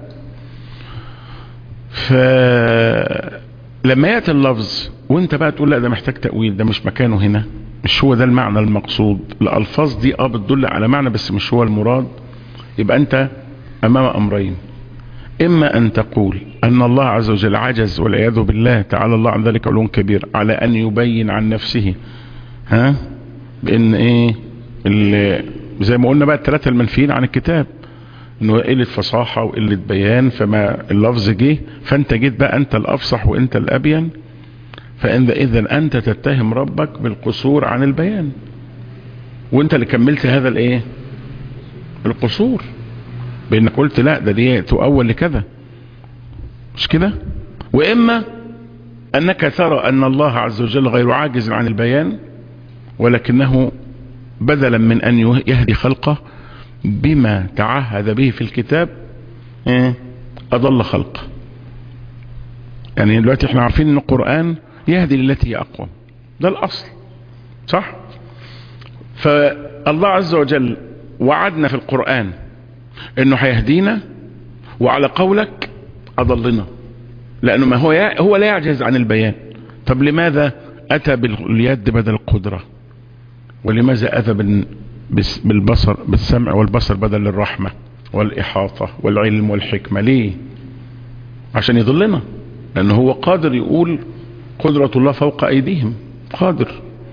فلما يأتي اللفظ وانت بقى تقول لا ده محتاج تأويل ده مش مكانه هنا مش هو ده المعنى المقصود الألفاظ دي اه بتدل على معنى بس مش هو المراد يبقى انت امام امرين اما ان تقول ان الله عز وجل عجز والعياذ بالله تعالى الله عن ذلك علوم كبير على ان يبين عن نفسه ها بان ايه زي ما قلنا بقى الثلاثة المنفيين عن الكتاب انه قلة فصاحة وقلة بيان فما اللفظ جه فانت جيت بقى انت الافصح وانت الابين فان اذا انت تتهم ربك بالقصور عن البيان وانت اللي كملت هذا الايه القصور بانك قلت لا ده دي تؤول لكذا مش كده واما انك ترى ان الله عز وجل غير عاجز عن البيان ولكنه بدلا من ان يهدي خلقه بما تعهد به في الكتاب اضل خلقه يعني دلوقتي احنا عارفين ان القرآن يهدي للتي هي اقوى ده الاصل صح فالله عز وجل وعدنا في القرآن انه هيهدينا وعلى قولك اضلنا لانه ما هو هو لا يعجز عن البيان طب لماذا اتى باليد بدل القدرة ولماذا اتى بالبصر بالسمع والبصر بدل الرحمة والاحاطة والعلم والحكمة ليه عشان يضلنا لانه هو قادر يقول قدرة الله فوق ايديهم قادر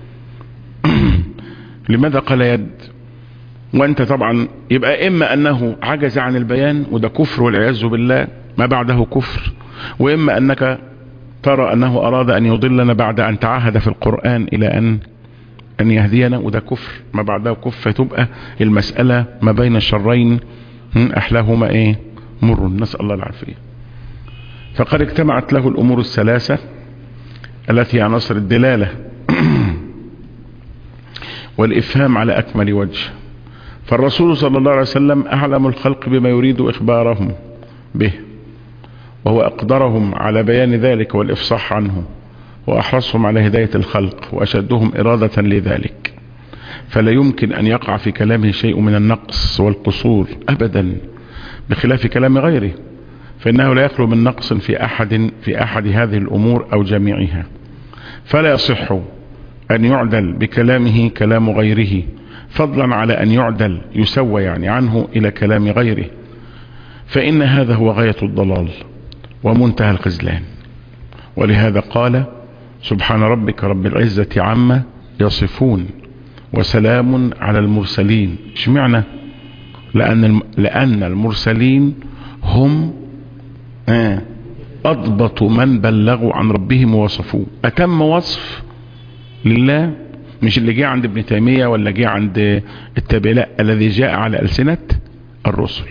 لماذا قال يد وانت طبعا يبقى اما انه عجز عن البيان وده كفر والعياذ بالله ما بعده كفر واما انك ترى انه اراد ان يضلنا بعد ان تعهد في القرآن الى ان ان يهدينا وده كفر ما بعده كفر فتبقى المسألة ما بين الشرين احلاهما ايه مر نسأل الله العافية فقد اجتمعت له الامور الثلاثة التي عناصر الدلالة والإفهام على أكمل وجه فالرسول صلى الله عليه وسلم أعلم الخلق بما يريد إخبارهم به وهو أقدرهم على بيان ذلك والإفصاح عنه وأحرصهم على هداية الخلق وأشدهم إرادة لذلك فلا يمكن أن يقع في كلامه شيء من النقص والقصور أبدا بخلاف كلام غيره فإنه لا يخلو من نقص في أحد في أحد هذه الأمور أو جميعها فلا يصح أن يعدل بكلامه كلام غيره فضلا على أن يعدل يسوى يعني عنه إلى كلام غيره فإن هذا هو غاية الضلال ومنتهى الخذلان ولهذا قال سبحان ربك رب العزة عما يصفون وسلام على المرسلين اشمعنى لأن, لأن المرسلين هم آه أضبط من بلغوا عن ربهم ووصفوه أتم وصف لله مش اللي جاء عند ابن تيمية ولا جاء عند التابعين لا الذي جاء على ألسنة الرسل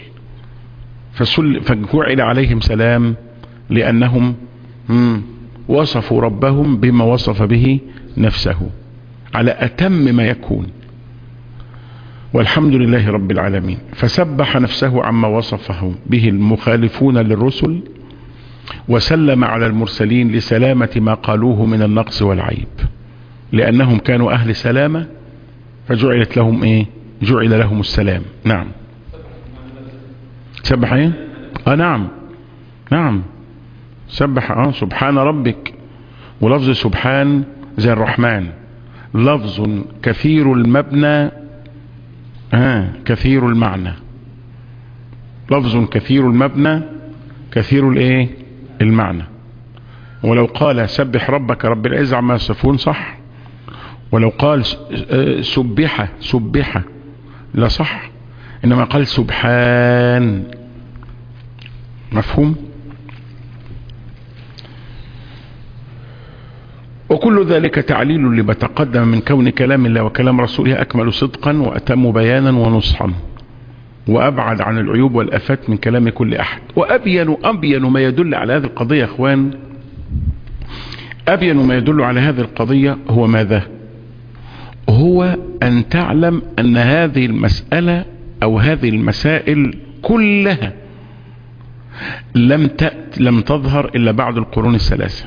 فجعل عليهم سلام لأنهم وصفوا ربهم بما وصف به نفسه على أتم ما يكون والحمد لله رب العالمين فسبح نفسه عما وصفه به المخالفون للرسل وسلم على المرسلين لسلامة ما قالوه من النقص والعيب لأنهم كانوا أهل سلامة فجعلت لهم إيه جعل لهم السلام نعم سبح إيه آه نعم نعم سبح آه سبحان ربك ولفظ سبحان زي الرحمن لفظ كثير المبنى آه كثير المعنى لفظ كثير المبنى كثير الايه المعنى ولو قال سبح ربك رب العزة عما يصفون صح ولو قال سبح سبح لا صح انما قال سبحان مفهوم وكل ذلك تعليل لما تقدم من كون كلام الله وكلام رسوله أكمل صدقا وأتم بيانا ونصحا وأبعد عن العيوب والأفات من كلام كل أحد وأبين أبين ما يدل على هذه القضية يا أخوان أبين ما يدل على هذه القضية هو ماذا هو أن تعلم أن هذه المسألة أو هذه المسائل كلها لم تأت لم تظهر إلا بعد القرون الثلاثة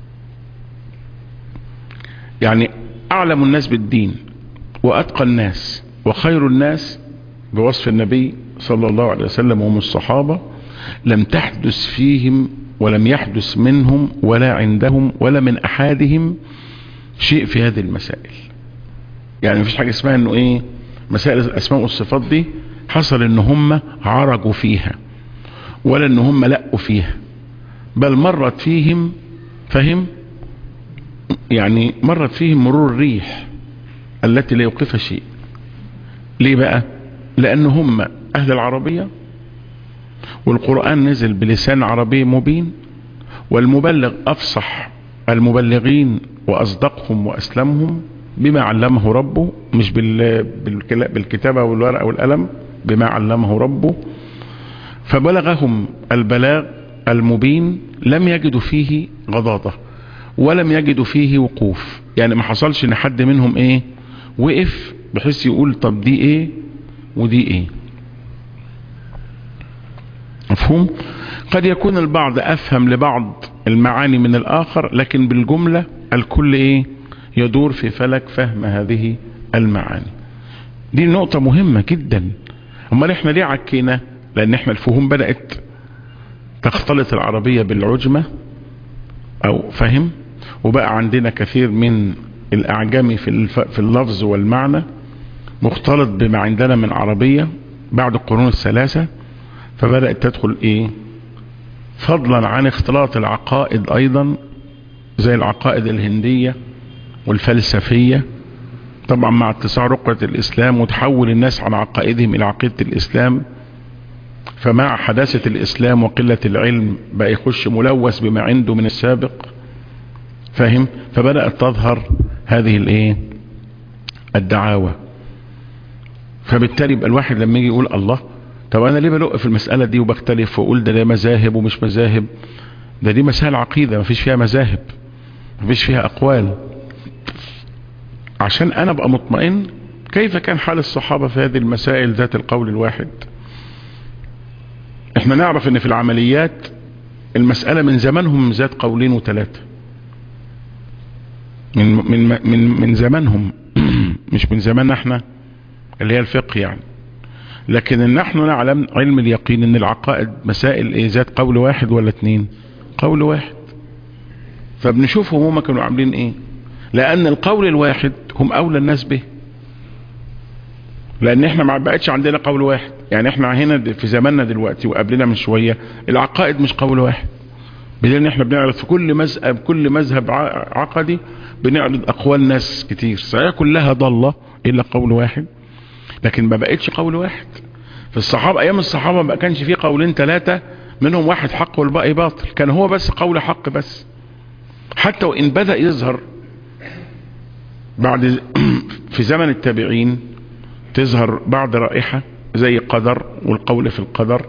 يعني أعلم الناس بالدين وأتقى الناس وخير الناس بوصف النبي صلى الله عليه وسلم وهم الصحابة لم تحدث فيهم ولم يحدث منهم ولا عندهم ولا من أحدهم شيء في هذه المسائل يعني مفيش حاجة اسمها انه ايه مسائل الاسماء والصفات دي حصل ان هم عرجوا فيها ولا ان هم لقوا فيها بل مرت فيهم فهم يعني مرت فيهم مرور الريح التي لا يوقفها شيء ليه بقى لان هم اهل العربية والقرآن نزل بلسان عربي مبين والمبلغ افصح المبلغين واصدقهم واسلمهم بما علمه ربه مش بالكتابة والورقة والقلم بما علمه ربه فبلغهم البلاغ المبين لم يجدوا فيه غضاضة ولم يجدوا فيه وقوف يعني ما حصلش ان حد منهم ايه وقف بحيث يقول طب دي ايه ودي ايه مفهوم قد يكون البعض افهم لبعض المعاني من الاخر لكن بالجملة الكل ايه يدور في فلك فهم هذه المعاني دي نقطة مهمة جدا امال احنا ليه عكينا لان احنا الفهوم بدأت تختلط العربية بالعجمة او فهم وبقى عندنا كثير من الاعجمي في في اللفظ والمعنى مختلط بما عندنا من عربية بعد القرون الثلاثة فبدأت تدخل ايه فضلا عن اختلاط العقائد ايضا زي العقائد الهندية والفلسفية طبعا مع اتساع رقعة الاسلام وتحول الناس عن عقائدهم الى عقيدة الاسلام فمع حداثة الاسلام وقلة العلم بقى يخش ملوث بما عنده من السابق فاهم فبدأت تظهر هذه الايه الدعاوى فبالتالي يبقى الواحد لما يجي يقول الله طب انا ليه بلق في المسألة دي وبختلف واقول ده ده مذاهب ومش مذاهب ده دي مسائل عقيدة مفيش فيها مذاهب مفيش فيها اقوال عشان انا ابقى مطمئن كيف كان حال الصحابة في هذه المسائل ذات القول الواحد احنا نعرف ان في العمليات المسألة من زمانهم ذات قولين وثلاثة من من من من زمانهم مش من زماننا احنا اللي هي الفقه يعني لكن ان نحن نعلم علم اليقين ان العقائد مسائل ايه ذات قول واحد ولا اتنين قول واحد فبنشوفهم هما كانوا عاملين ايه لان القول الواحد هم اولى الناس به لان احنا ما بقتش عندنا قول واحد يعني احنا هنا في زماننا دلوقتي وقبلنا من شوية العقائد مش قول واحد بدل ان احنا بنعرض في كل مذهب كل مذهب عقدي بنعرض اقوال ناس كتير صحيح كلها ضالة الا قول واحد لكن ما بقتش قول واحد في الصحابة ايام الصحابة ما كانش فيه قولين ثلاثة منهم واحد حق والباقي باطل كان هو بس قول حق بس حتى وان بدأ يظهر بعد في زمن التابعين تظهر بعض رائحة زي قدر والقول في القدر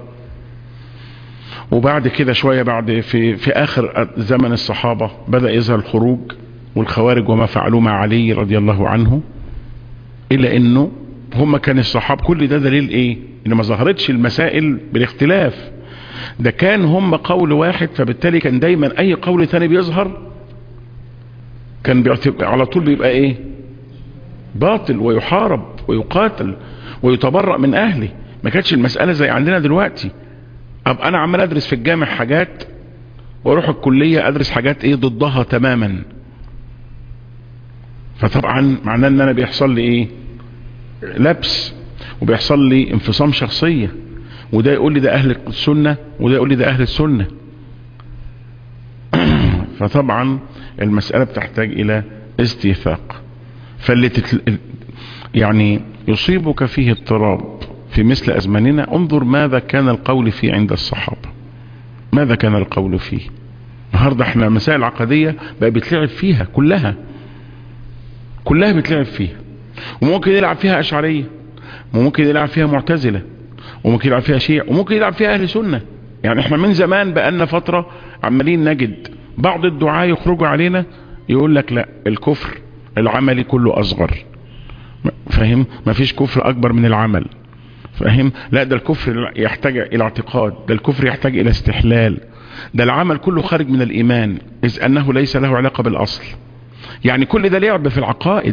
وبعد كده شوية بعد في, في اخر زمن الصحابة بدأ يظهر الخروج والخوارج وما فعلوا مع علي رضي الله عنه الا انه هم كان الصحاب كل ده دليل ايه ان ما ظهرتش المسائل بالاختلاف ده كان هم قول واحد فبالتالي كان دايما اي قول ثاني بيظهر كان على طول بيبقى ايه باطل ويحارب ويقاتل ويتبرأ من اهله ما كانتش المسألة زي عندنا دلوقتي اب انا عمال ادرس في الجامع حاجات واروح الكلية ادرس حاجات ايه ضدها تماما فطبعا معناه ان انا بيحصل لي ايه لبس وبيحصل لي انفصام شخصية وده يقول لي ده اهل السنة وده يقول لي ده اهل السنة فطبعا المسألة بتحتاج الى استيثاق فاللي تتل... يعني يصيبك فيه اضطراب في مثل ازماننا انظر ماذا كان القول فيه عند الصحابة ماذا كان القول فيه النهاردة احنا مسائل عقدية بقى بيتلعب فيها كلها كلها بيتلعب فيها وممكن يلعب فيها اشعرية وممكن يلعب فيها معتزلة وممكن يلعب فيها شيع وممكن يلعب فيها اهل سنة يعني احنا من زمان بقالنا فترة عمالين نجد بعض الدعاة يخرجوا علينا يقول لك لا الكفر العملي كله اصغر فاهم مفيش كفر اكبر من العمل فاهم لا ده الكفر يحتاج الى اعتقاد ده الكفر يحتاج الى استحلال ده العمل كله خارج من الايمان اذ انه ليس له علاقة بالاصل يعني كل ده لعب في العقائد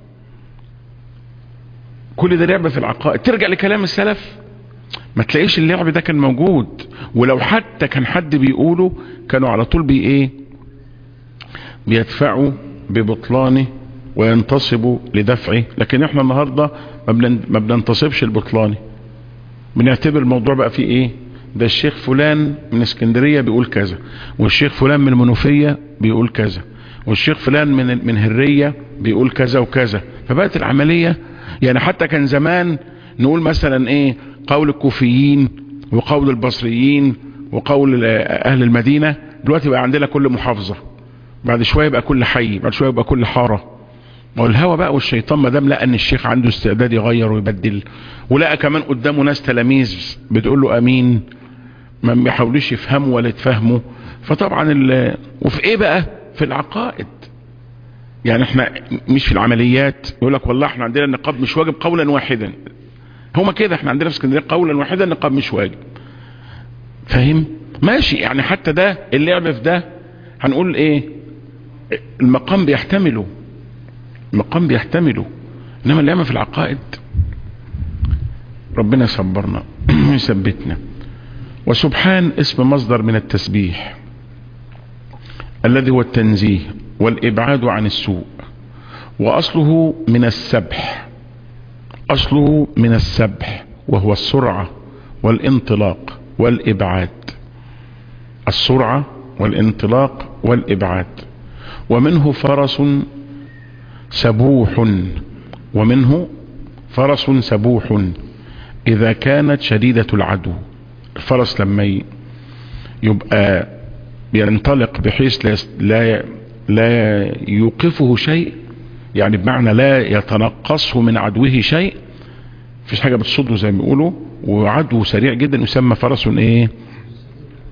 كل ده لعب في العقائد ترجع لكلام السلف ما تلاقيش اللعب ده كان موجود ولو حتى كان حد بيقوله كانوا على طول بي ايه بيدفعوا ببطلانه وينتصبوا لدفعه لكن احنا النهاردة ما بننتصبش البطلاني بنعتبر الموضوع بقى فيه ايه ده الشيخ فلان من اسكندرية بيقول كذا والشيخ فلان من المنوفية بيقول كذا والشيخ فلان من من هرية بيقول كذا وكذا فبقت العملية يعني حتى كان زمان نقول مثلا ايه قول الكوفيين وقول البصريين وقول اهل المدينة دلوقتي بقى عندنا كل محافظة بعد شوية يبقى كل حي بعد شوية يبقى كل حارة والهوى بقى والشيطان ما دام لقى ان الشيخ عنده استعداد يغير ويبدل ولقى كمان قدامه ناس تلاميذ بتقول له امين ما بيحاولوش يفهموا ولا يتفهموا فطبعا ال... وفي ايه بقى في العقائد يعني احنا مش في العمليات يقول لك والله احنا عندنا النقاب مش واجب قولا واحدا هما كده احنا عندنا في اسكندريه قولا واحدا النقاب مش واجب فاهم ماشي يعني حتى ده اللعب في ده هنقول ايه المقام بيحتمله المقام بيحتمله انما اللعبة في العقائد ربنا يصبرنا ويثبتنا وسبحان اسم مصدر من التسبيح الذي هو التنزيه والابعاد عن السوء واصله من السبح اصله من السبح وهو السرعة والانطلاق والابعاد السرعة والانطلاق والابعاد ومنه فرس سبوح ومنه فرس سبوح اذا كانت شديدة العدو الفرس لما يبقى ينطلق بحيث لا لا يوقفه شيء يعني بمعنى لا يتنقصه من عدوه شيء مفيش حاجة بتصده زي ما بيقولوا وعدو سريع جدا يسمى فرس ايه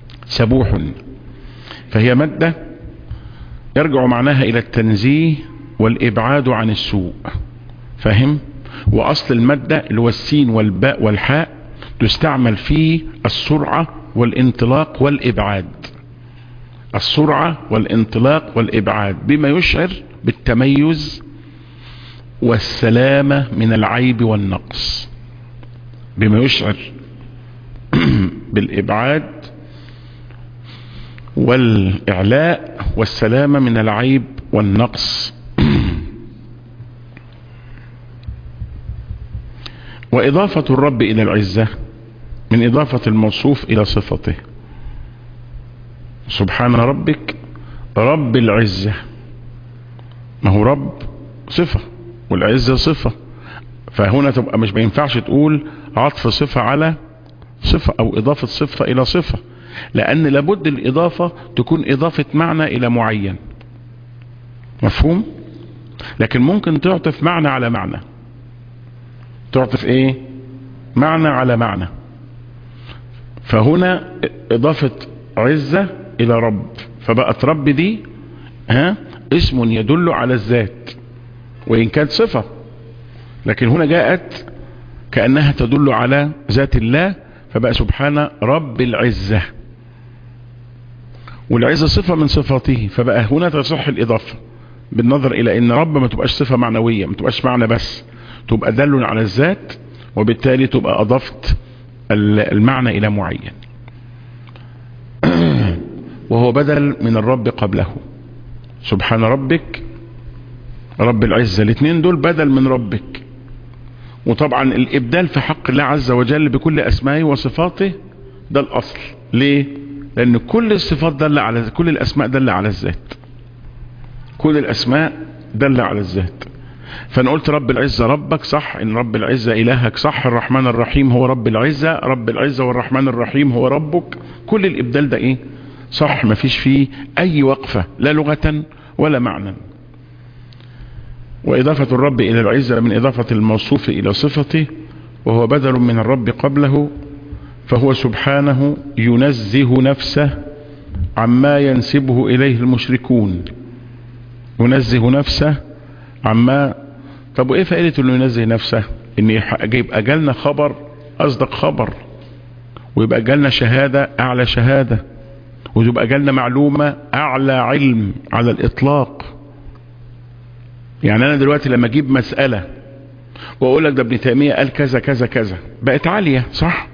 سبوح فهي مادة يرجع معناها الى التنزيه والابعاد عن السوء فاهم واصل المادة اللي هو السين والباء والحاء تستعمل في السرعة والانطلاق والابعاد السرعة والانطلاق والابعاد بما يشعر بالتميز والسلامة من العيب والنقص بما يشعر بالابعاد والاعلاء والسلامة من العيب والنقص واضافة الرب الى العزة من اضافة الموصوف الى صفته سبحان ربك رب العزة ما هو رب صفة والعزة صفة فهنا تبقى مش بينفعش تقول عطف صفة على صفة او اضافة صفة الى صفة لان لابد الاضافة تكون اضافة معنى الى معين مفهوم لكن ممكن تعطف معنى على معنى تعطف ايه معنى على معنى فهنا اضافة عزة الى رب فبقت رب دي ها اسم يدل على الذات وان كانت صفة لكن هنا جاءت كأنها تدل على ذات الله فبقى سبحانه رب العزة والعزة صفة من صفاته فبقى هنا تصح الإضافة بالنظر إلى أن رب ما تبقاش صفة معنوية ما تبقاش معنى بس تبقى دل على الذات وبالتالي تبقى أضفت المعنى إلى معين وهو بدل من الرب قبله سبحان ربك رب العزة الاثنين دول بدل من ربك وطبعا الابدال في حق الله عز وجل بكل اسمائه وصفاته ده الاصل ليه لان كل الصفات دل على كل الاسماء دل على الذات كل الاسماء دل على الذات فانا قلت رب العزة ربك صح ان رب العزة الهك صح الرحمن الرحيم هو رب العزة رب العزة والرحمن الرحيم هو ربك كل الابدال ده ايه صح مفيش فيه اي وقفة لا لغة ولا معنى وإضافة الرب إلى العزة من إضافة الموصوف إلى صفته وهو بدل من الرب قبله فهو سبحانه ينزه نفسه عما ينسبه إليه المشركون ينزه نفسه عما طب وإيه فائدة أنه ينزه نفسه إن يبقى جالنا خبر أصدق خبر ويبقى جالنا شهادة أعلى شهادة ويبقى جالنا معلومة أعلى علم على الإطلاق يعني انا دلوقتي لما اجيب مسألة واقول لك ده ابن تيمية قال كذا كذا كذا بقت عالية صح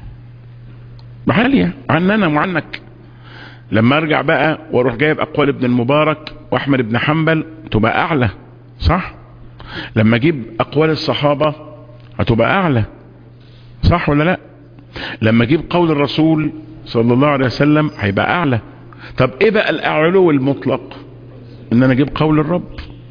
عالية عننا وعنك لما ارجع بقى واروح جايب اقوال ابن المبارك واحمد بن حنبل تبقى اعلى صح لما اجيب اقوال الصحابة هتبقى اعلى صح ولا لا لما اجيب قول الرسول صلى الله عليه وسلم هيبقى اعلى طب ايه بقى الاعلو المطلق ان انا اجيب قول الرب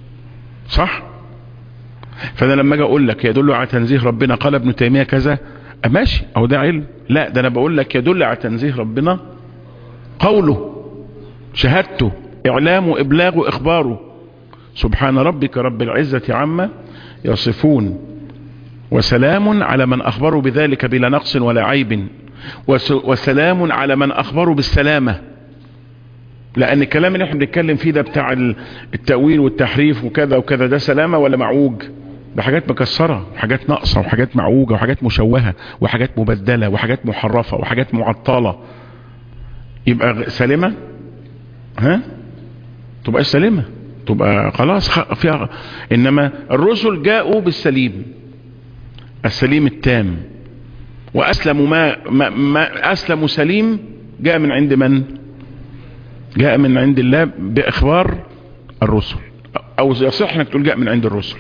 صح فانا لما اجي اقول لك يدل على تنزيه ربنا قال ابن تيميه كذا ماشي او ده علم لا ده انا بقول لك يدل على تنزيه ربنا قوله شهادته اعلامه ابلاغه اخباره سبحان ربك رب العزه عما يصفون وسلام على من اخبروا بذلك بلا نقص ولا عيب وسلام على من اخبروا بالسلامه لان الكلام اللي احنا بنتكلم فيه ده بتاع التأويل والتحريف وكذا وكذا ده سلامة ولا معوج ده حاجات مكسرة وحاجات ناقصة وحاجات معوجة وحاجات مشوهة وحاجات مبدلة وحاجات محرفة وحاجات معطلة يبقى سلمة ها تبقى سلمة تبقى خلاص فيها انما الرسل جاءوا بالسليم السليم التام واسلموا ما, ما, ما اسلموا سليم جاء من عند من جاء من عند الله باخبار الرسل او يصح انك تقول جاء من عند الرسل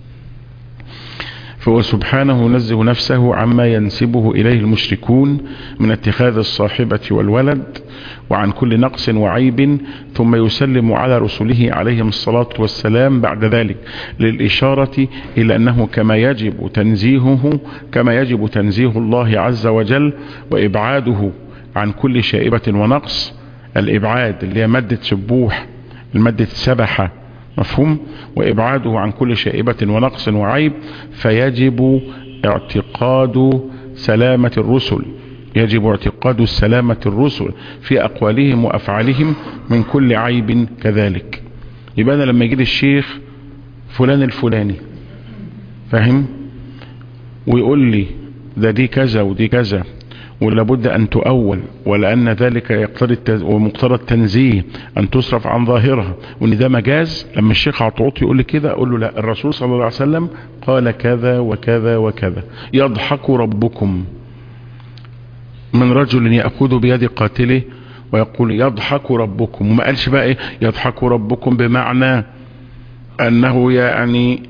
فهو سبحانه ينزه نفسه عما ينسبه اليه المشركون من اتخاذ الصاحبة والولد وعن كل نقص وعيب ثم يسلم على رسله عليهم الصلاة والسلام بعد ذلك للإشارة إلى أنه كما يجب تنزيهه كما يجب تنزيه الله عز وجل وإبعاده عن كل شائبة ونقص الإبعاد اللي هي مادة سبوح المادة سبحة مفهوم وإبعاده عن كل شائبة ونقص وعيب فيجب اعتقاد سلامة الرسل يجب اعتقاد سلامة الرسل في أقوالهم وأفعالهم من كل عيب كذلك يبقى أنا لما يجي الشيخ فلان الفلاني فاهم ويقول لي ده دي كذا ودي كذا ولابد أن تؤول ولأن ذلك يقتضي التز... ومقتضى التنزيه أن تصرف عن ظاهرها وإن ده مجاز لما الشيخ عطوط يقول لي كده أقول له لا الرسول صلى الله عليه وسلم قال كذا وكذا وكذا يضحك ربكم من رجل يأخذ بيد قاتله ويقول يضحك ربكم وما قالش بقى ايه يضحك ربكم بمعنى انه يعني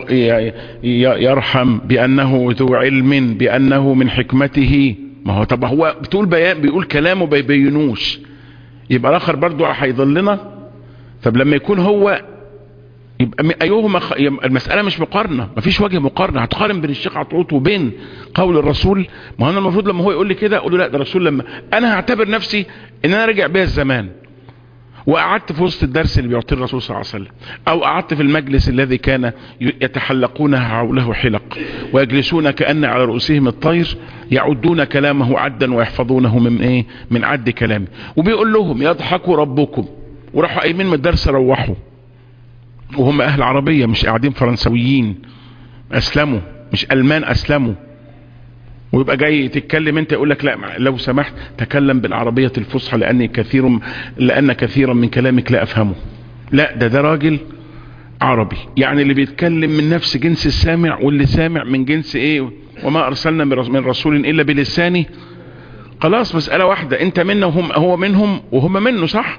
يرحم بانه ذو علم بانه من حكمته ما هو طب هو بتقول بيان بيقول كلامه بيبينوش يبقى الاخر برضو هيضلنا طب لما يكون هو يبقى ايهما خ... المساله مش مقارنه مفيش وجه مقارنه هتقارن بين الشيخ عطوط وبين قول الرسول ما انا المفروض لما هو يقول لي كده اقول له لا ده الرسول لما انا هعتبر نفسي ان انا رجع بيا الزمان وقعدت في وسط الدرس اللي بيعطيه الرسول صلى الله عليه وسلم او قعدت في المجلس الذي كان يتحلقون حوله حلق ويجلسون كأن على رؤوسهم الطير يعدون كلامه عدا ويحفظونه من ايه من عد كلامه وبيقول لهم يضحكوا ربكم وراحوا قايمين من الدرس روحوا وهم اهل عربية مش قاعدين فرنسويين اسلموا مش المان اسلموا ويبقى جاي تتكلم انت يقول لك لا لو سمحت تكلم بالعربية الفصحى لان كثير لان كثيرا من كلامك لا افهمه لا ده ده راجل عربي يعني اللي بيتكلم من نفس جنس السامع واللي سامع من جنس ايه وما ارسلنا من رسول الا بلسانه خلاص مسألة واحدة انت منا وهم هو منهم وهم منه صح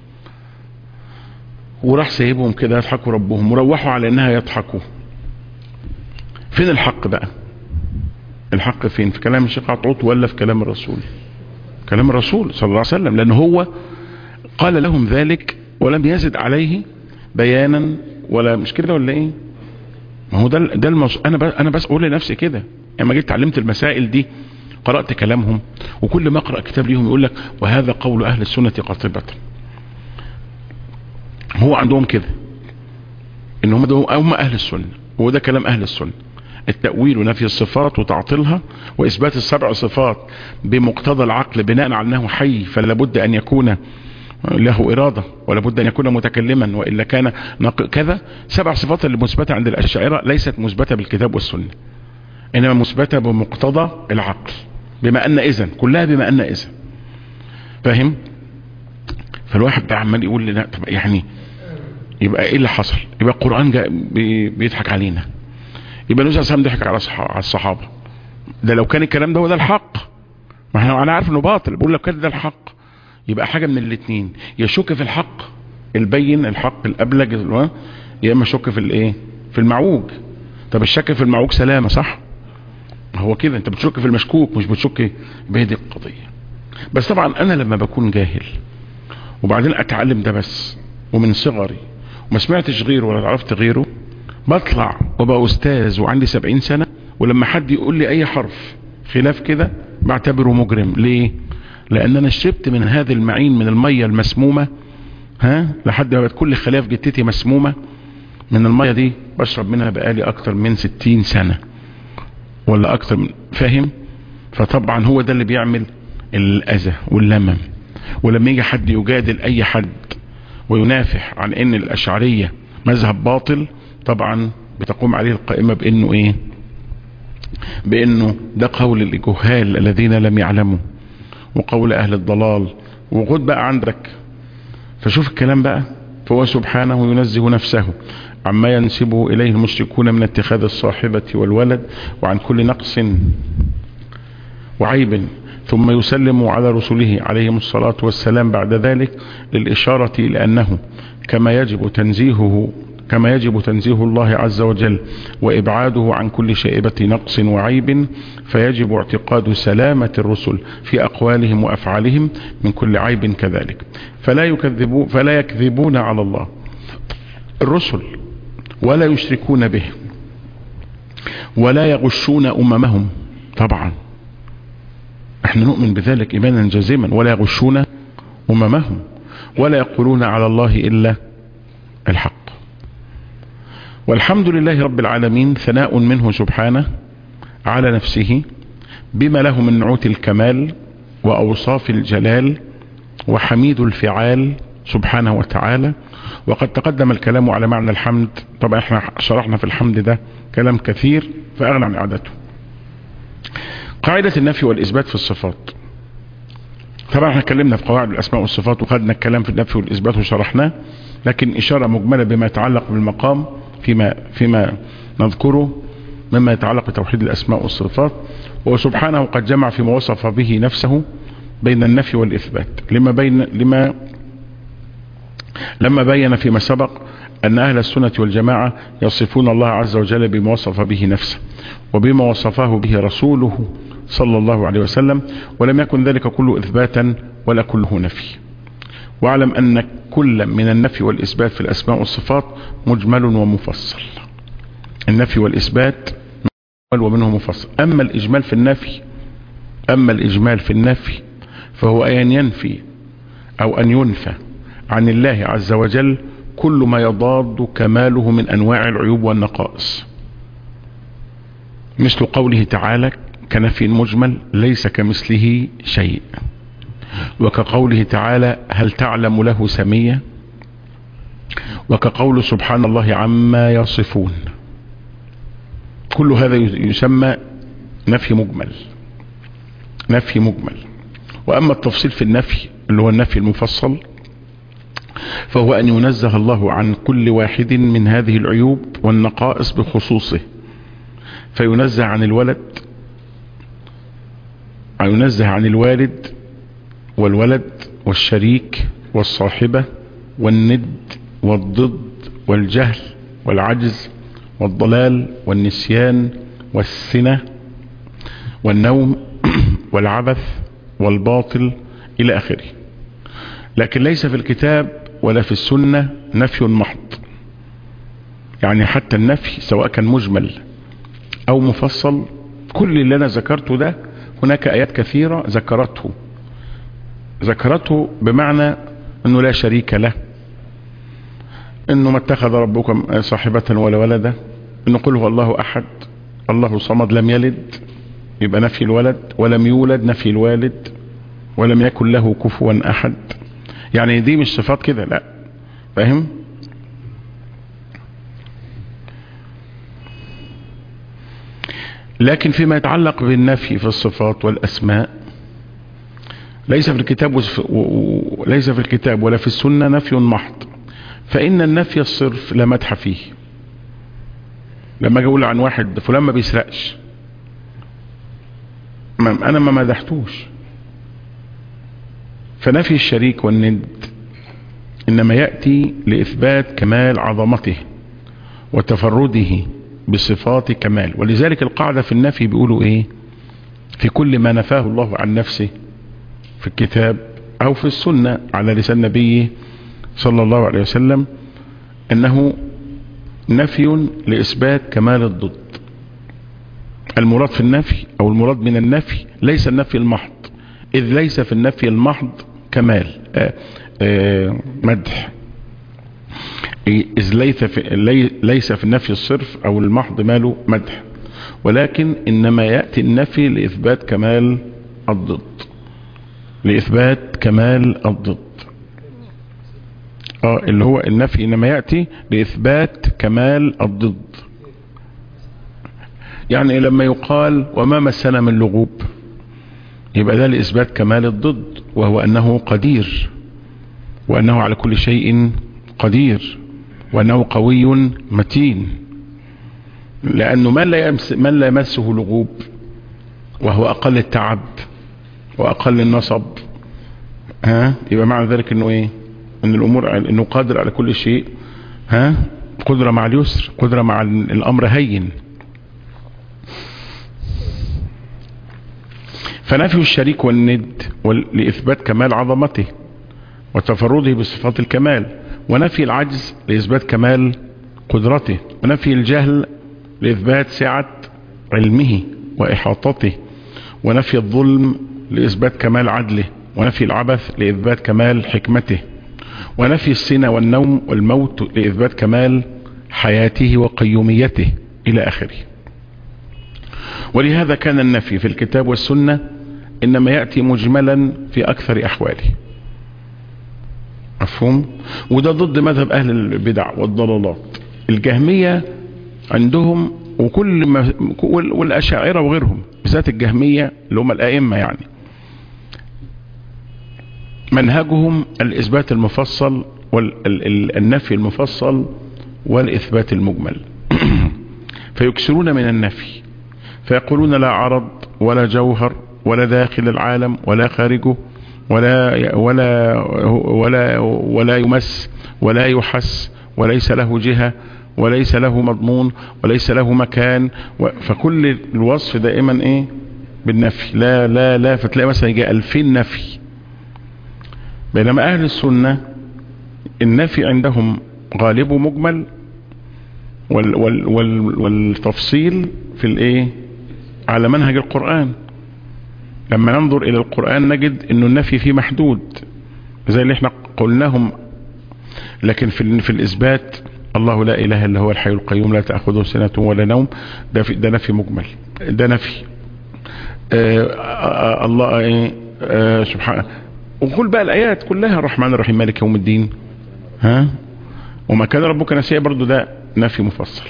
وراح سايبهم كده يضحكوا ربهم وروحوا على انها يضحكوا فين الحق بقى الحق فين في كلام الشيخ عطوط ولا في كلام الرسول كلام الرسول صلى الله عليه وسلم لان هو قال لهم ذلك ولم يزد عليه بيانا ولا مش كده ولا ايه ما هو ده ده الموضوع انا بس انا بس اقول لنفسي كده لما جيت اتعلمت المسائل دي قرات كلامهم وكل ما اقرا كتاب ليهم يقول لك وهذا قول اهل السنه قاطبه هو عندهم كده ان هم هم اهل السنه وده كلام اهل السنه التأويل ونفي الصفات وتعطيلها وإثبات السبع صفات بمقتضى العقل بناء على أنه حي فلا بد أن يكون له إرادة ولا بد أن يكون متكلما وإلا كان كذا سبع صفات اللي مثبتة عند الأشاعرة ليست مثبتة بالكتاب والسنة إنما مثبتة بمقتضى العقل بما أن إذن كلها بما أن إذن فاهم فالواحد ده عمال يقول لنا طب يعني يبقى ايه اللي حصل يبقى القرآن جاء بيضحك علينا يبقى النبي صلى الله عليه وسلم ضحك على الصحابة ده لو كان الكلام ده هو ده الحق ما احنا انا عارف انه باطل بقول لو كان ده الحق يبقى حاجة من الاثنين يشك في الحق البين الحق الابلج يا اما شك في الايه في المعوج طب الشك في المعوج سلامة صح هو كده انت بتشك في المشكوك مش بتشك بهذه القضية بس طبعا انا لما بكون جاهل وبعدين اتعلم ده بس ومن صغري وما سمعتش غيره ولا عرفت غيره بطلع وبقى استاذ وعندي سبعين سنة ولما حد يقول لي اي حرف خلاف كده بعتبره مجرم ليه لان انا شربت من هذا المعين من المية المسمومة ها لحد ما بقت كل خلايا في جتتي مسمومة من المية دي بشرب منها بقالي اكتر من ستين سنة ولا اكتر من فاهم فطبعا هو ده اللي بيعمل الاذى واللمم ولما يجي حد يجادل اي حد وينافح عن ان الاشعرية مذهب باطل طبعا بتقوم عليه القائمة بانه ايه بانه ده قول الجهال الذين لم يعلموا وقول اهل الضلال وخد بقى عندك فشوف الكلام بقى فهو سبحانه ينزه نفسه عما ينسبه اليه المشركون من اتخاذ الصاحبة والولد وعن كل نقص وعيب ثم يسلم على رسله عليهم الصلاة والسلام بعد ذلك للإشارة إلى أنه كما يجب تنزيهه كما يجب تنزيه الله عز وجل وإبعاده عن كل شائبة نقص وعيب فيجب اعتقاد سلامة الرسل في أقوالهم وأفعالهم من كل عيب كذلك فلا, يكذبون فلا يكذبون على الله الرسل ولا يشركون به ولا يغشون أممهم طبعا احنا نؤمن بذلك إيمانا جازما ولا يغشون أممهم ولا يقولون على الله إلا الحق والحمد لله رب العالمين ثناء منه سبحانه على نفسه بما له من نعوت الكمال وأوصاف الجلال وحميد الفعال سبحانه وتعالى وقد تقدم الكلام على معنى الحمد طبعا احنا شرحنا في الحمد ده كلام كثير فأغنى عن إعادته قاعدة النفي والإثبات في الصفات طبعا احنا اتكلمنا في قواعد الأسماء والصفات وخدنا الكلام في النفي والإثبات وشرحناه لكن إشارة مجملة بما يتعلق بالمقام فيما, فيما نذكره مما يتعلق بتوحيد الأسماء والصفات وهو سبحانه قد جمع فيما وصف به نفسه بين النفي والإثبات لما بين لما لما بين فيما سبق أن أهل السنة والجماعة يصفون الله عز وجل بما وصف به نفسه وبما وصفه به رسوله صلى الله عليه وسلم ولم يكن ذلك كله إثباتا ولا كله نفي واعلم أن كل من النفي والإثبات في الأسماء والصفات مجمل ومفصل النفي والإثبات مجمل ومنه مفصل أما الإجمال في النفي أما الإجمال في النفي فهو أن ينفي أو أن ينفى عن الله عز وجل كل ما يضاد كماله من أنواع العيوب والنقائص مثل قوله تعالى كنفي مجمل ليس كمثله شيء وكقوله تعالى هل تعلم له سمية وكقول سبحان الله عما يصفون كل هذا يسمى نفي مجمل نفي مجمل وأما التفصيل في النفي اللي هو النفي المفصل فهو أن ينزه الله عن كل واحد من هذه العيوب والنقائص بخصوصه فينزه عن الولد ينزه عن الوالد والولد والشريك والصاحبة والند والضد والجهل والعجز والضلال والنسيان والسنة والنوم والعبث والباطل إلى آخره لكن ليس في الكتاب ولا في السنة نفي محض يعني حتى النفي سواء كان مجمل أو مفصل كل اللي أنا ذكرته ده هناك آيات كثيرة ذكرته ذكرته بمعنى أنه لا شريك له أنه ما اتخذ ربكم صاحبة ولا ولدا أنه قل هو الله أحد الله صمد لم يلد يبقى نفي الولد ولم يولد نفي الوالد ولم يكن له كفوا أحد يعني دي مش صفات كده لا فاهم لكن فيما يتعلق بالنفي في الصفات والأسماء ليس في الكتاب وليس في الكتاب ولا في السنة نفي محض فإن النفي الصرف لا مدح فيه لما اجي اقول عن واحد فلان ما بيسرقش انا ما مدحتوش فنفي الشريك والند انما يأتي لإثبات كمال عظمته وتفرده بصفات كمال ولذلك القاعدة في النفي بيقولوا ايه في كل ما نفاه الله عن نفسه في الكتاب او في السنة على لسان نبيه صلى الله عليه وسلم انه نفي لإثبات كمال الضد المراد في النفي او المراد من النفي ليس النفي المحض اذ ليس في النفي المحض كمال آآ آآ مدح إذ ليس في, ليس في النفي الصرف أو المحض ماله مدح ولكن إنما يأتي النفي لإثبات كمال الضد لإثبات كمال الضد آه اللي هو النفي إنما يأتي لإثبات كمال الضد يعني لما يقال وما مسنا من لغوب يبقى ده لإثبات كمال الضد وهو أنه قدير وأنه على كل شيء قدير وأنه قوي متين لأنه من لا, يمس من لا يمسه لغوب وهو أقل التعب وأقل النصب ها يبقى معنى ذلك أنه إيه أن الأمور أنه قادر على كل شيء ها قدرة مع اليسر قدرة مع الأمر هين فنفي الشريك والند لإثبات كمال عظمته وتفرده بصفات الكمال ونفي العجز لإثبات كمال قدرته ونفي الجهل لإثبات سعة علمه وإحاطته ونفي الظلم لإثبات كمال عدله ونفي العبث لإثبات كمال حكمته ونفي السنة والنوم والموت لإثبات كمال حياته وقيوميته إلى آخره ولهذا كان النفي في الكتاب والسنة إنما يأتي مجملا في أكثر أحواله مفهوم وده ضد مذهب اهل البدع والضلالات الجهمية عندهم وكل ما والاشاعرة وغيرهم بالذات الجهمية اللي هم الائمة يعني منهجهم الاثبات المفصل والنفي المفصل والاثبات المجمل فيكسرون من النفي فيقولون لا عرض ولا جوهر ولا داخل العالم ولا خارجه ولا ولا ولا ولا يمس ولا يحس وليس له جهة وليس له مضمون وليس له مكان فكل الوصف دائما ايه بالنفي لا لا لا فتلاقي مثلا يجي ألفين نفي بينما أهل السنة النفي عندهم غالب مجمل وال وال وال والتفصيل في الايه على منهج القرآن لما ننظر الى القرآن نجد انه النفي فيه محدود زي اللي احنا قلناهم لكن في, في الاثبات الله لا اله الا هو الحي القيوم لا تأخذه سنة ولا نوم ده, في ده نفي مجمل ده نفي آه الله ايه آه سبحانه وكل بقى الايات كلها الرحمن الرحيم مالك يوم الدين ها وما كان ربك نسيا برضو ده نفي مفصل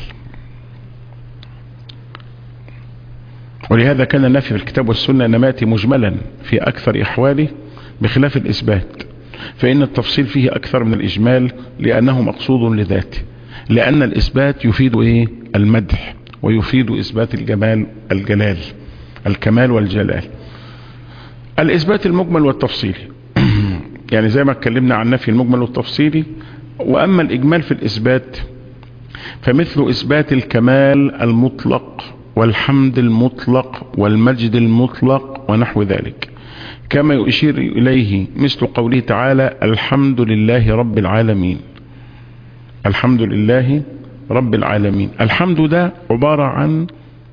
ولهذا كان النفي في الكتاب والسنة انما ياتي مجملا في اكثر احواله بخلاف الاثبات فان التفصيل فيه اكثر من الاجمال لانه مقصود لذاته لان الاثبات يفيد ايه المدح ويفيد اثبات الجمال الجلال الكمال والجلال الاثبات المجمل والتفصيلي يعني زي ما اتكلمنا عن النفي المجمل والتفصيلي واما الاجمال في الاثبات فمثل اثبات الكمال المطلق والحمد المطلق والمجد المطلق ونحو ذلك كما يشير اليه مثل قوله تعالى الحمد لله رب العالمين الحمد لله رب العالمين الحمد ده عبارة عن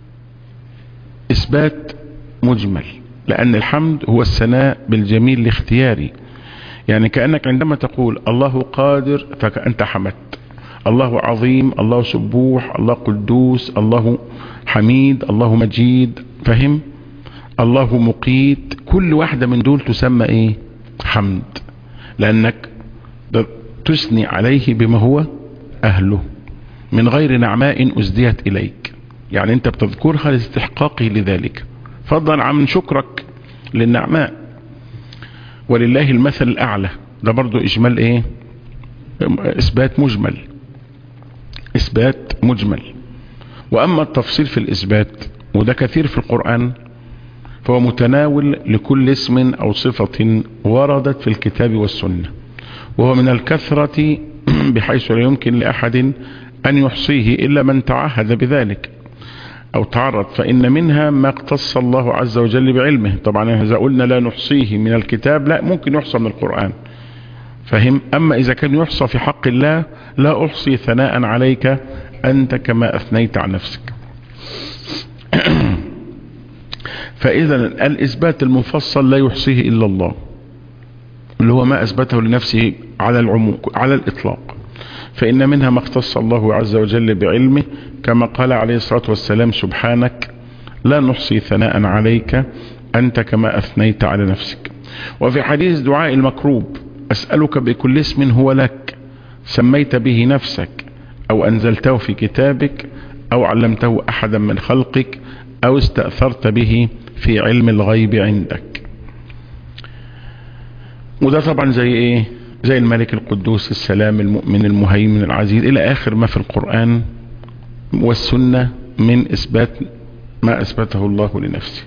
اثبات مجمل لان الحمد هو الثناء بالجميل الاختياري يعني كأنك عندما تقول الله قادر فأنت حمدت الله عظيم الله سبوح الله قدوس الله حميد الله مجيد فهم الله مقيت كل واحدة من دول تسمى ايه حمد لانك تثني عليه بما هو اهله من غير نعماء ازديت اليك يعني انت بتذكرها لاستحقاقه لذلك فضلا عن شكرك للنعماء ولله المثل الاعلى ده برضو اجمال ايه اثبات مجمل اثبات مجمل واما التفصيل في الاثبات وده كثير في القرآن فهو متناول لكل اسم او صفة وردت في الكتاب والسنة وهو من الكثرة بحيث لا يمكن لاحد ان يحصيه الا من تعهد بذلك او تعرض فان منها ما اقتص الله عز وجل بعلمه طبعا اذا قلنا لا نحصيه من الكتاب لا ممكن يحصى من القرآن فهم اما اذا كان يحصى في حق الله لا احصي ثناء عليك انت كما اثنيت عن نفسك فاذا الاثبات المفصل لا يحصيه الا الله اللي هو ما اثبته لنفسه على العموم على الاطلاق فان منها ما اختص الله عز وجل بعلمه كما قال عليه الصلاة والسلام سبحانك لا نحصي ثناء عليك انت كما اثنيت على نفسك وفي حديث دعاء المكروب اسألك بكل اسم هو لك سميت به نفسك او انزلته في كتابك او علمته احدا من خلقك او استأثرت به في علم الغيب عندك وده طبعا زي ايه زي الملك القدوس السلام المؤمن المهيمن العزيز الى اخر ما في القرآن والسنة من اثبات ما اثبته الله لنفسه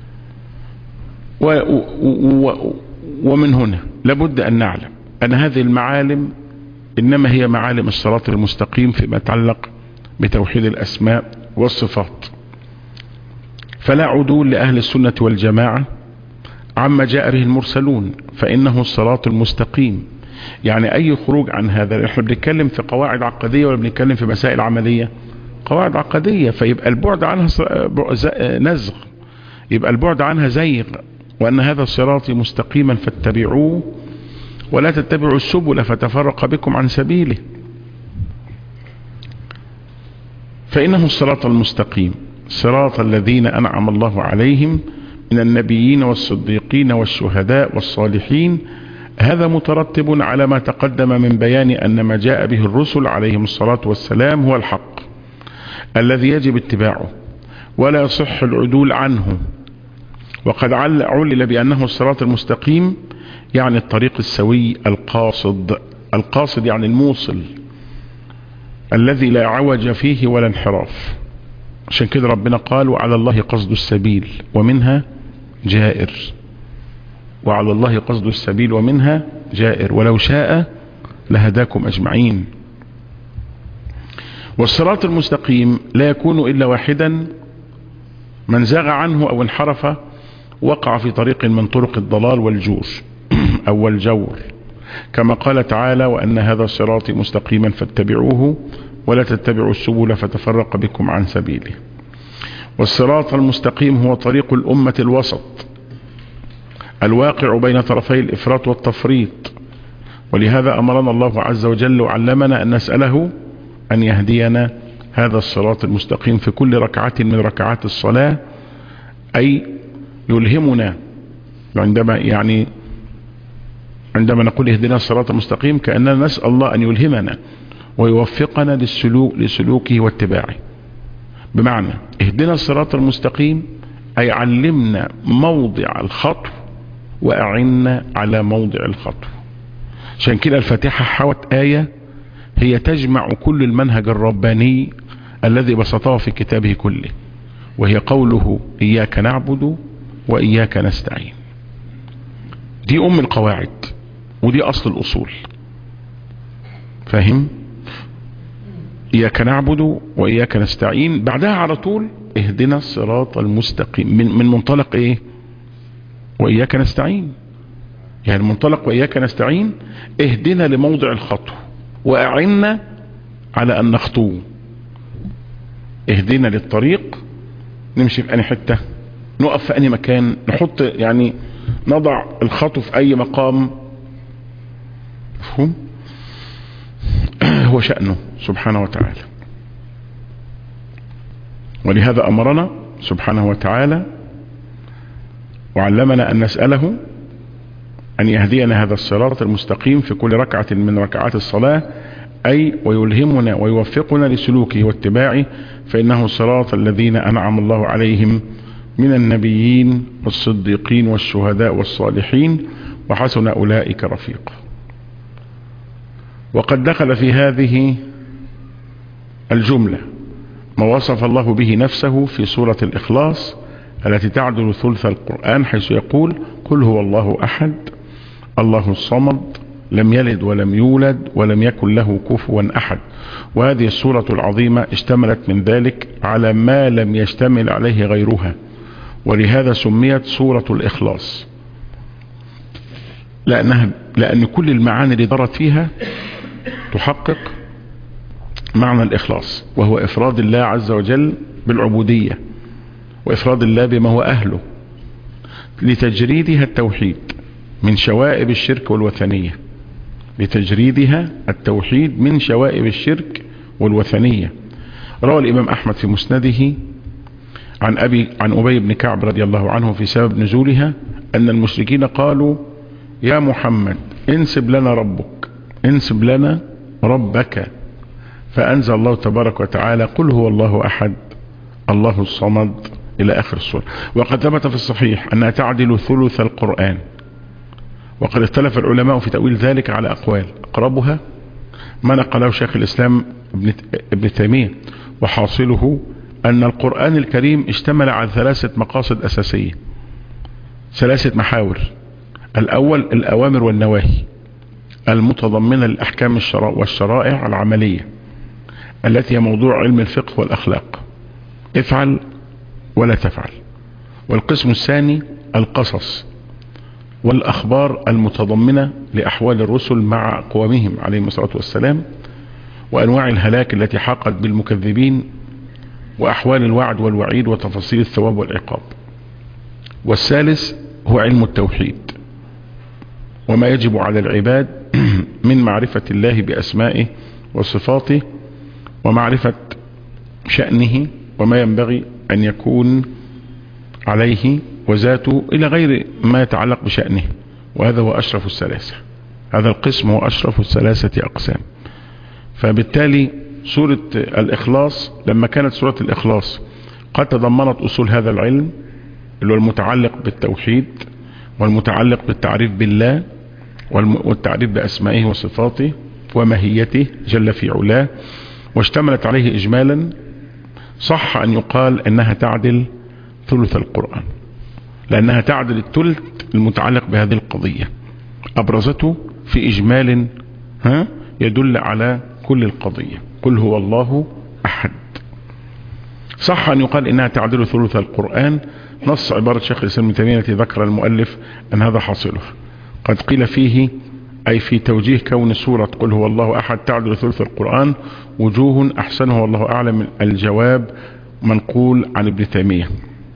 و و ومن هنا لابد ان نعلم ان هذه المعالم انما هي معالم الصراط المستقيم فيما يتعلق بتوحيد الاسماء والصفات فلا عدول لأهل السنة والجماعة عما جاء به المرسلون فإنه الصراط المستقيم يعني أي خروج عن هذا احنا بنتكلم في قواعد عقدية ولا بنتكلم في مسائل عملية قواعد عقدية فيبقى البعد عنها نزغ يبقى البعد عنها زيغ وأن هذا صراطي مستقيما فاتبعوه ولا تتبعوا السبل فتفرق بكم عن سبيله فإنه الصراط المستقيم صراط الذين أنعم الله عليهم من النبيين والصديقين والشهداء والصالحين هذا مترتب على ما تقدم من بيان أن ما جاء به الرسل عليهم الصلاة والسلام هو الحق الذي يجب اتباعه ولا يصح العدول عنه وقد علل بأنه الصراط المستقيم يعني الطريق السوي القاصد القاصد يعني الموصل الذي لا عوج فيه ولا انحراف عشان كده ربنا قال وعلى الله قصد السبيل ومنها جائر وعلى الله قصد السبيل ومنها جائر ولو شاء لهداكم أجمعين والصراط المستقيم لا يكون إلا واحدا من زاغ عنه أو انحرف وقع في طريق من طرق الضلال والجور أو الجور كما قال تعالى وأن هذا صراطي مستقيما فاتبعوه ولا تتبعوا السبل فتفرق بكم عن سبيله والصراط المستقيم هو طريق الأمة الوسط الواقع بين طرفي الإفراط والتفريط ولهذا أمرنا الله عز وجل وعلمنا أن نسأله أن يهدينا هذا الصراط المستقيم في كل ركعة من ركعات الصلاة أي يلهمنا عندما يعني عندما نقول اهدنا الصراط المستقيم كأننا نسأل الله أن يلهمنا ويوفقنا للسلوك لسلوكه واتباعه بمعنى اهدنا الصراط المستقيم أي علمنا موضع الخطو وأعنا على موضع الخطو عشان كده الفاتحة حوت آية هي تجمع كل المنهج الرباني الذي بسطه في كتابه كله وهي قوله إياك نعبد وإياك نستعين دي أم القواعد ودي أصل الأصول فاهم إياك نعبد وإياك نستعين بعدها على طول اهدنا الصراط المستقيم من, من منطلق ايه وإياك نستعين يعني منطلق وإياك نستعين اهدنا لموضع الخطو وأعنا على أن نخطو اهدنا للطريق نمشي في أي حتة نقف في أي مكان نحط يعني نضع الخطو في أي مقام مفهوم هو شأنه سبحانه وتعالى ولهذا أمرنا سبحانه وتعالى وعلمنا أن نسأله أن يهدينا هذا الصراط المستقيم في كل ركعة من ركعات الصلاة أي ويلهمنا ويوفقنا لسلوكه واتباعه فإنه الصراط الذين أنعم الله عليهم من النبيين والصديقين والشهداء والصالحين وحسن أولئك رفيقا وقد دخل في هذه الجملة ما وصف الله به نفسه في سورة الإخلاص التي تعدل ثلث القرآن حيث يقول قل هو الله أحد الله الصمد لم يلد ولم يولد ولم يكن له كفوا أحد وهذه السورة العظيمة اشتملت من ذلك على ما لم يشتمل عليه غيرها ولهذا سميت سورة الإخلاص لأنها لأن كل المعاني اللي دارت فيها تحقق معنى الإخلاص وهو إفراد الله عز وجل بالعبودية وإفراد الله بما هو أهله لتجريدها التوحيد من شوائب الشرك والوثنية لتجريدها التوحيد من شوائب الشرك والوثنية روى الإمام أحمد في مسنده عن أبي عن أبي بن كعب رضي الله عنه في سبب نزولها أن المشركين قالوا يا محمد انسب لنا ربك انسب لنا ربك فأنزل الله تبارك وتعالى قل هو الله أحد الله الصمد إلى آخر السورة وقد ثبت في الصحيح أنها تعدل ثلث القرآن وقد اختلف العلماء في تأويل ذلك على أقوال أقربها ما نقله شيخ الإسلام ابن, ابن تيمية وحاصله أن القرآن الكريم اشتمل على ثلاثة مقاصد أساسية ثلاثة محاور الأول الأوامر والنواهي المتضمنة للأحكام والشرائع العملية التي هي موضوع علم الفقه والأخلاق افعل ولا تفعل والقسم الثاني القصص والأخبار المتضمنة لأحوال الرسل مع أقوامهم عليهم الصلاة والسلام وأنواع الهلاك التي حقت بالمكذبين وأحوال الوعد والوعيد وتفاصيل الثواب والعقاب والثالث هو علم التوحيد وما يجب على العباد من معرفة الله بأسمائه وصفاته ومعرفة شأنه وما ينبغي أن يكون عليه وذاته إلى غير ما يتعلق بشأنه وهذا هو أشرف الثلاثة هذا القسم هو أشرف الثلاثة أقسام فبالتالي سورة الإخلاص لما كانت سورة الإخلاص قد تضمنت أصول هذا العلم اللي هو المتعلق بالتوحيد والمتعلق بالتعريف بالله والتعريف بأسمائه وصفاته وماهيته جل في علاه واشتملت عليه إجمالا صح أن يقال أنها تعدل ثلث القرآن لأنها تعدل الثلث المتعلق بهذه القضية أبرزته في إجمال ها يدل على كل القضية قل هو الله أحد صح أن يقال إنها تعدل ثلث القرآن نص عبارة شيخ الإسلام ابن تيمية التي ذكر المؤلف أن هذا حاصله قد قيل فيه أي في توجيه كون سورة قل هو الله أحد تعدل ثلث القرآن وجوه أحسنه والله أعلم الجواب منقول عن ابن تيمية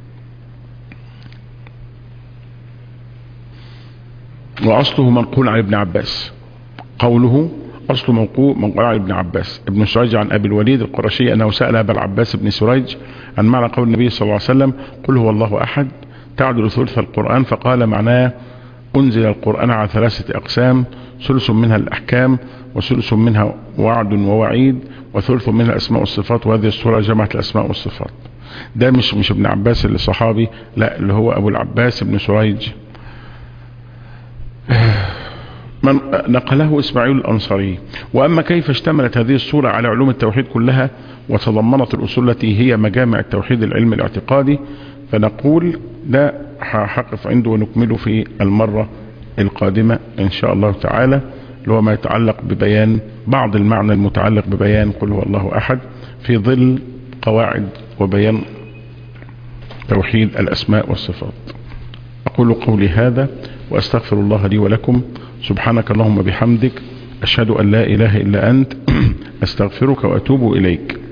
وأصله منقول عن ابن عباس قوله أصل منقول منقول عن ابن عباس ابن سريج عن أبي الوليد القرشي أنه سأل أبا العباس بن سريج عن معنى قول النبي صلى الله عليه وسلم قل هو الله أحد تعدل ثلث القرآن فقال معناه أنزل القرآن على ثلاثة أقسام ثلث منها الأحكام وثلث منها وعد ووعيد وثلث منها الأسماء والصفات وهذه السورة جمعت الأسماء والصفات ده مش مش ابن عباس اللي صحابي لا اللي هو أبو العباس بن سريج من نقله إسماعيل الأنصاري وأما كيف اشتملت هذه الصورة على علوم التوحيد كلها وتضمنت الأصول التي هي مجامع التوحيد العلم الاعتقادي فنقول ده هحقف عنده ونكمله في المرة القادمة إن شاء الله تعالى اللي هو ما يتعلق ببيان بعض المعنى المتعلق ببيان قل هو الله أحد في ظل قواعد وبيان توحيد الأسماء والصفات أقول قولي هذا وأستغفر الله لي ولكم سبحانك اللهم بحمدك أشهد أن لا إله إلا أنت أستغفرك وأتوب إليك